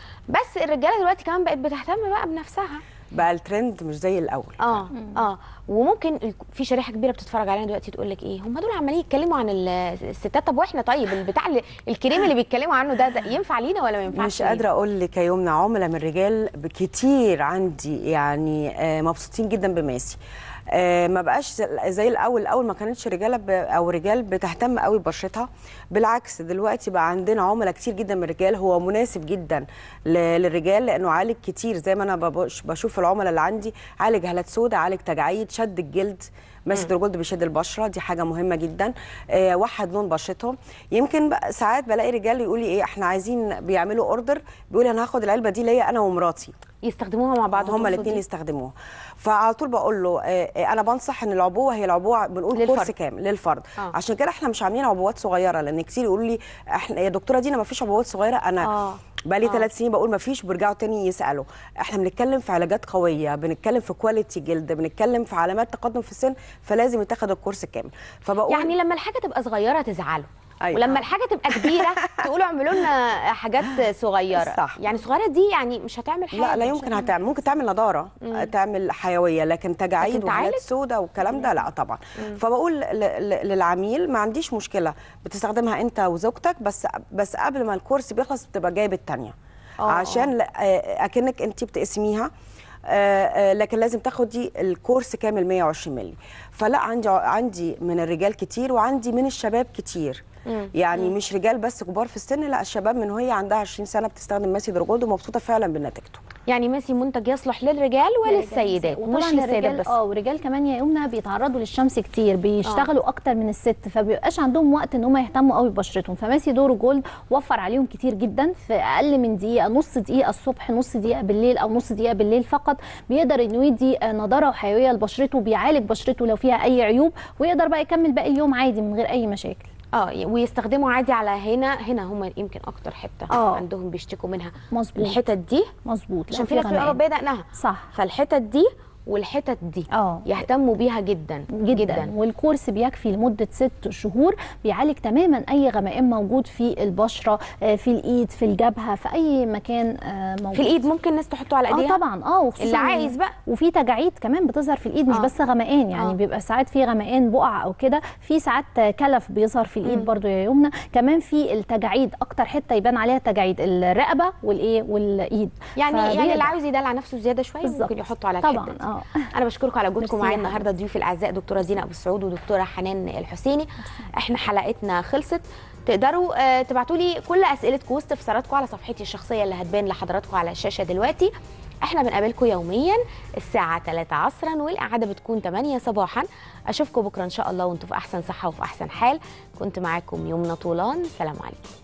D: بس الرجاله دلوقتي كمان بقت بتهتم بقى بنفسها
E: بقى الترند مش زي الاول
D: اه اه وممكن ال- في شريحه كبيره بتتفرج علينا دلوقتي تقول لك ايه هم دول عمالين يتكلموا عن ال- الستات طب واحنا طيب البتاع اللي- الكريم اللي بيتكلموا عنه ده, ده ينفع لينا ولا ما ينفعش
E: مش قادره اقول لك يا يمنى عملاء من الرجال كتير عندي يعني آه، مبسوطين جدا بماسي آه، ما بقاش زي- زي الاول الاول ما كانتش رجاله ب... او رجال بتهتم قوي ببشرتها بالعكس دلوقتي بقى عندنا عملاء كتير جدا من الرجال هو مناسب جدا ل... للرجال لانه عالج كتير زي ما انا ببش... بشوف العملاء اللي عندي عالج هالات سوداء عالج تجاعيد شد الجلد ماسك الجلد بيشد البشره دي حاجه مهمه جدا آه وحد لون بشرتهم يمكن بقى ساعات بلاقي رجال يقول لي ايه احنا عايزين بيعملوا اوردر بيقول انا هاخد العلبه دي ليا انا ومراتي
D: يستخدموها مع بعض
E: هما
D: تقصدي؟
E: الاثنين يستخدموها فعلى طول بقول له آه، آه، انا بنصح ان العبوه هي العبوه بنقول
D: للفرد.
E: كورس كامل للفرد
D: آه.
E: عشان كده احنا مش عاملين عبوات صغيره لان كتير يقولوا لي احنا يا دكتوره دينا ما فيش عبوات صغيره انا
D: آه.
E: بقالي
D: آه.
E: ثلاث سنين بقول ما فيش بيرجعوا تاني يسالوا احنا بنتكلم في علاجات قويه بنتكلم في كواليتي جلد بنتكلم في علامات تقدم في السن فلازم يتاخد الكورس كامل فبقول
D: يعني لما الحاجه تبقى صغيره تزعلوا
E: أيوة.
D: ولما الحاجه تبقى كبيره تقولوا اعملوا لنا حاجات صغيره
E: صح.
D: يعني صغيره دي يعني مش هتعمل حاجه
E: لا لا
D: مش
E: يمكن
D: هتعمل-
E: هتعمل ممكن تعمل نضاره تعمل حيويه لكن تجاعيد
D: لكن تعالج؟
E: وحالات سوداء والكلام ده لا طبعا فبقول ل- ل- للعميل ما عنديش مشكله بتستخدمها انت وزوجتك بس بس قبل ما الكورس بيخلص بتبقى جايب الثانيه
D: آه.
E: عشان ل- آه، اكنك انت بتقسميها آه، آه، لكن لازم تاخدي الكورس كامل 120 مللي فلا عندي عندي من الرجال كتير وعندي من الشباب كتير يعني مش رجال بس كبار في السن لا الشباب من وهي عندها 20 سنه بتستخدم ماسي درجولد ومبسوطه فعلا بنتيجته
D: يعني ماسي منتج يصلح للرجال وللسيدات
F: وطبعا
D: مش للسيدات
F: الرجال
D: بس
F: اه والرجال كمان يا يمنى بيتعرضوا للشمس كتير بيشتغلوا اكتر من الست فبيبقاش عندهم وقت ان هم يهتموا قوي ببشرتهم فماسي دورو جولد وفر عليهم كتير جدا في اقل من دقيقه نص دقيقه الصبح نص دقيقه بالليل او نص دقيقه بالليل فقط بيقدر انه يدي آه، نضاره وحيويه لبشرته بيعالج بشرته لو فيها اي عيوب ويقدر بقى يكمل باقي اليوم عادي من غير اي مشاكل
D: اه ويستخدموا عادي على هنا هنا هم يمكن اكتر حته
F: آه.
D: عندهم بيشتكوا منها
F: مظبوط.
D: الحتت دي
F: مظبوط
D: عشان
F: لو
D: في ناس بتبقى
F: غمقان.
D: بايده دقنها
F: صح
D: فالحتت دي والحتت دي
F: اه
D: يهتموا بيها جدا
F: جدا, جدا. والكورس بيكفي لمده ست شهور بيعالج تماما اي غمقان موجود في البشره آه، في الايد في الجبهه في اي مكان آه، موجود
D: في الايد ممكن ناس تحطه على
F: اه
D: ايديها
F: طبعا اه وخصوصا
D: اللي عايز بقى.
F: وفي تجاعيد كمان بتظهر في الايد مش
D: آه.
F: بس غمقان يعني
D: آه.
F: بيبقى ساعات في غمقان بقع او كده في ساعات كلف بيظهر في الايد برضو يا يمنى كمان في التجاعيد اكتر حته يبان عليها تجاعيد الرقبه والايه والايد
D: يعني يعني
F: فبيقدر.
D: اللي عاوز يدلع نفسه زياده شويه
F: بالظبط.
D: ممكن يحطه على
F: طبعا
D: الحته دي.
F: اه
D: انا بشكركم على وجودكم
F: ميرسي
D: معايا
F: يا
D: النهارده ضيوف الاعزاء دكتوره دينا ابو السعود ودكتوره حنان الحسيني احنا حلقتنا خلصت تقدروا آه، تبعتوا لي كل اسئلتكم واستفساراتكم على صفحتي الشخصيه اللي هتبان لحضراتكم على الشاشه دلوقتي احنا بنقابلكم يوميا الساعه 3 عصرا والاعاده بتكون 8 صباحا اشوفكم بكره ان شاء الله وانتم في احسن صحه وفي احسن حال كنت معاكم يمنى طولان سلام عليكم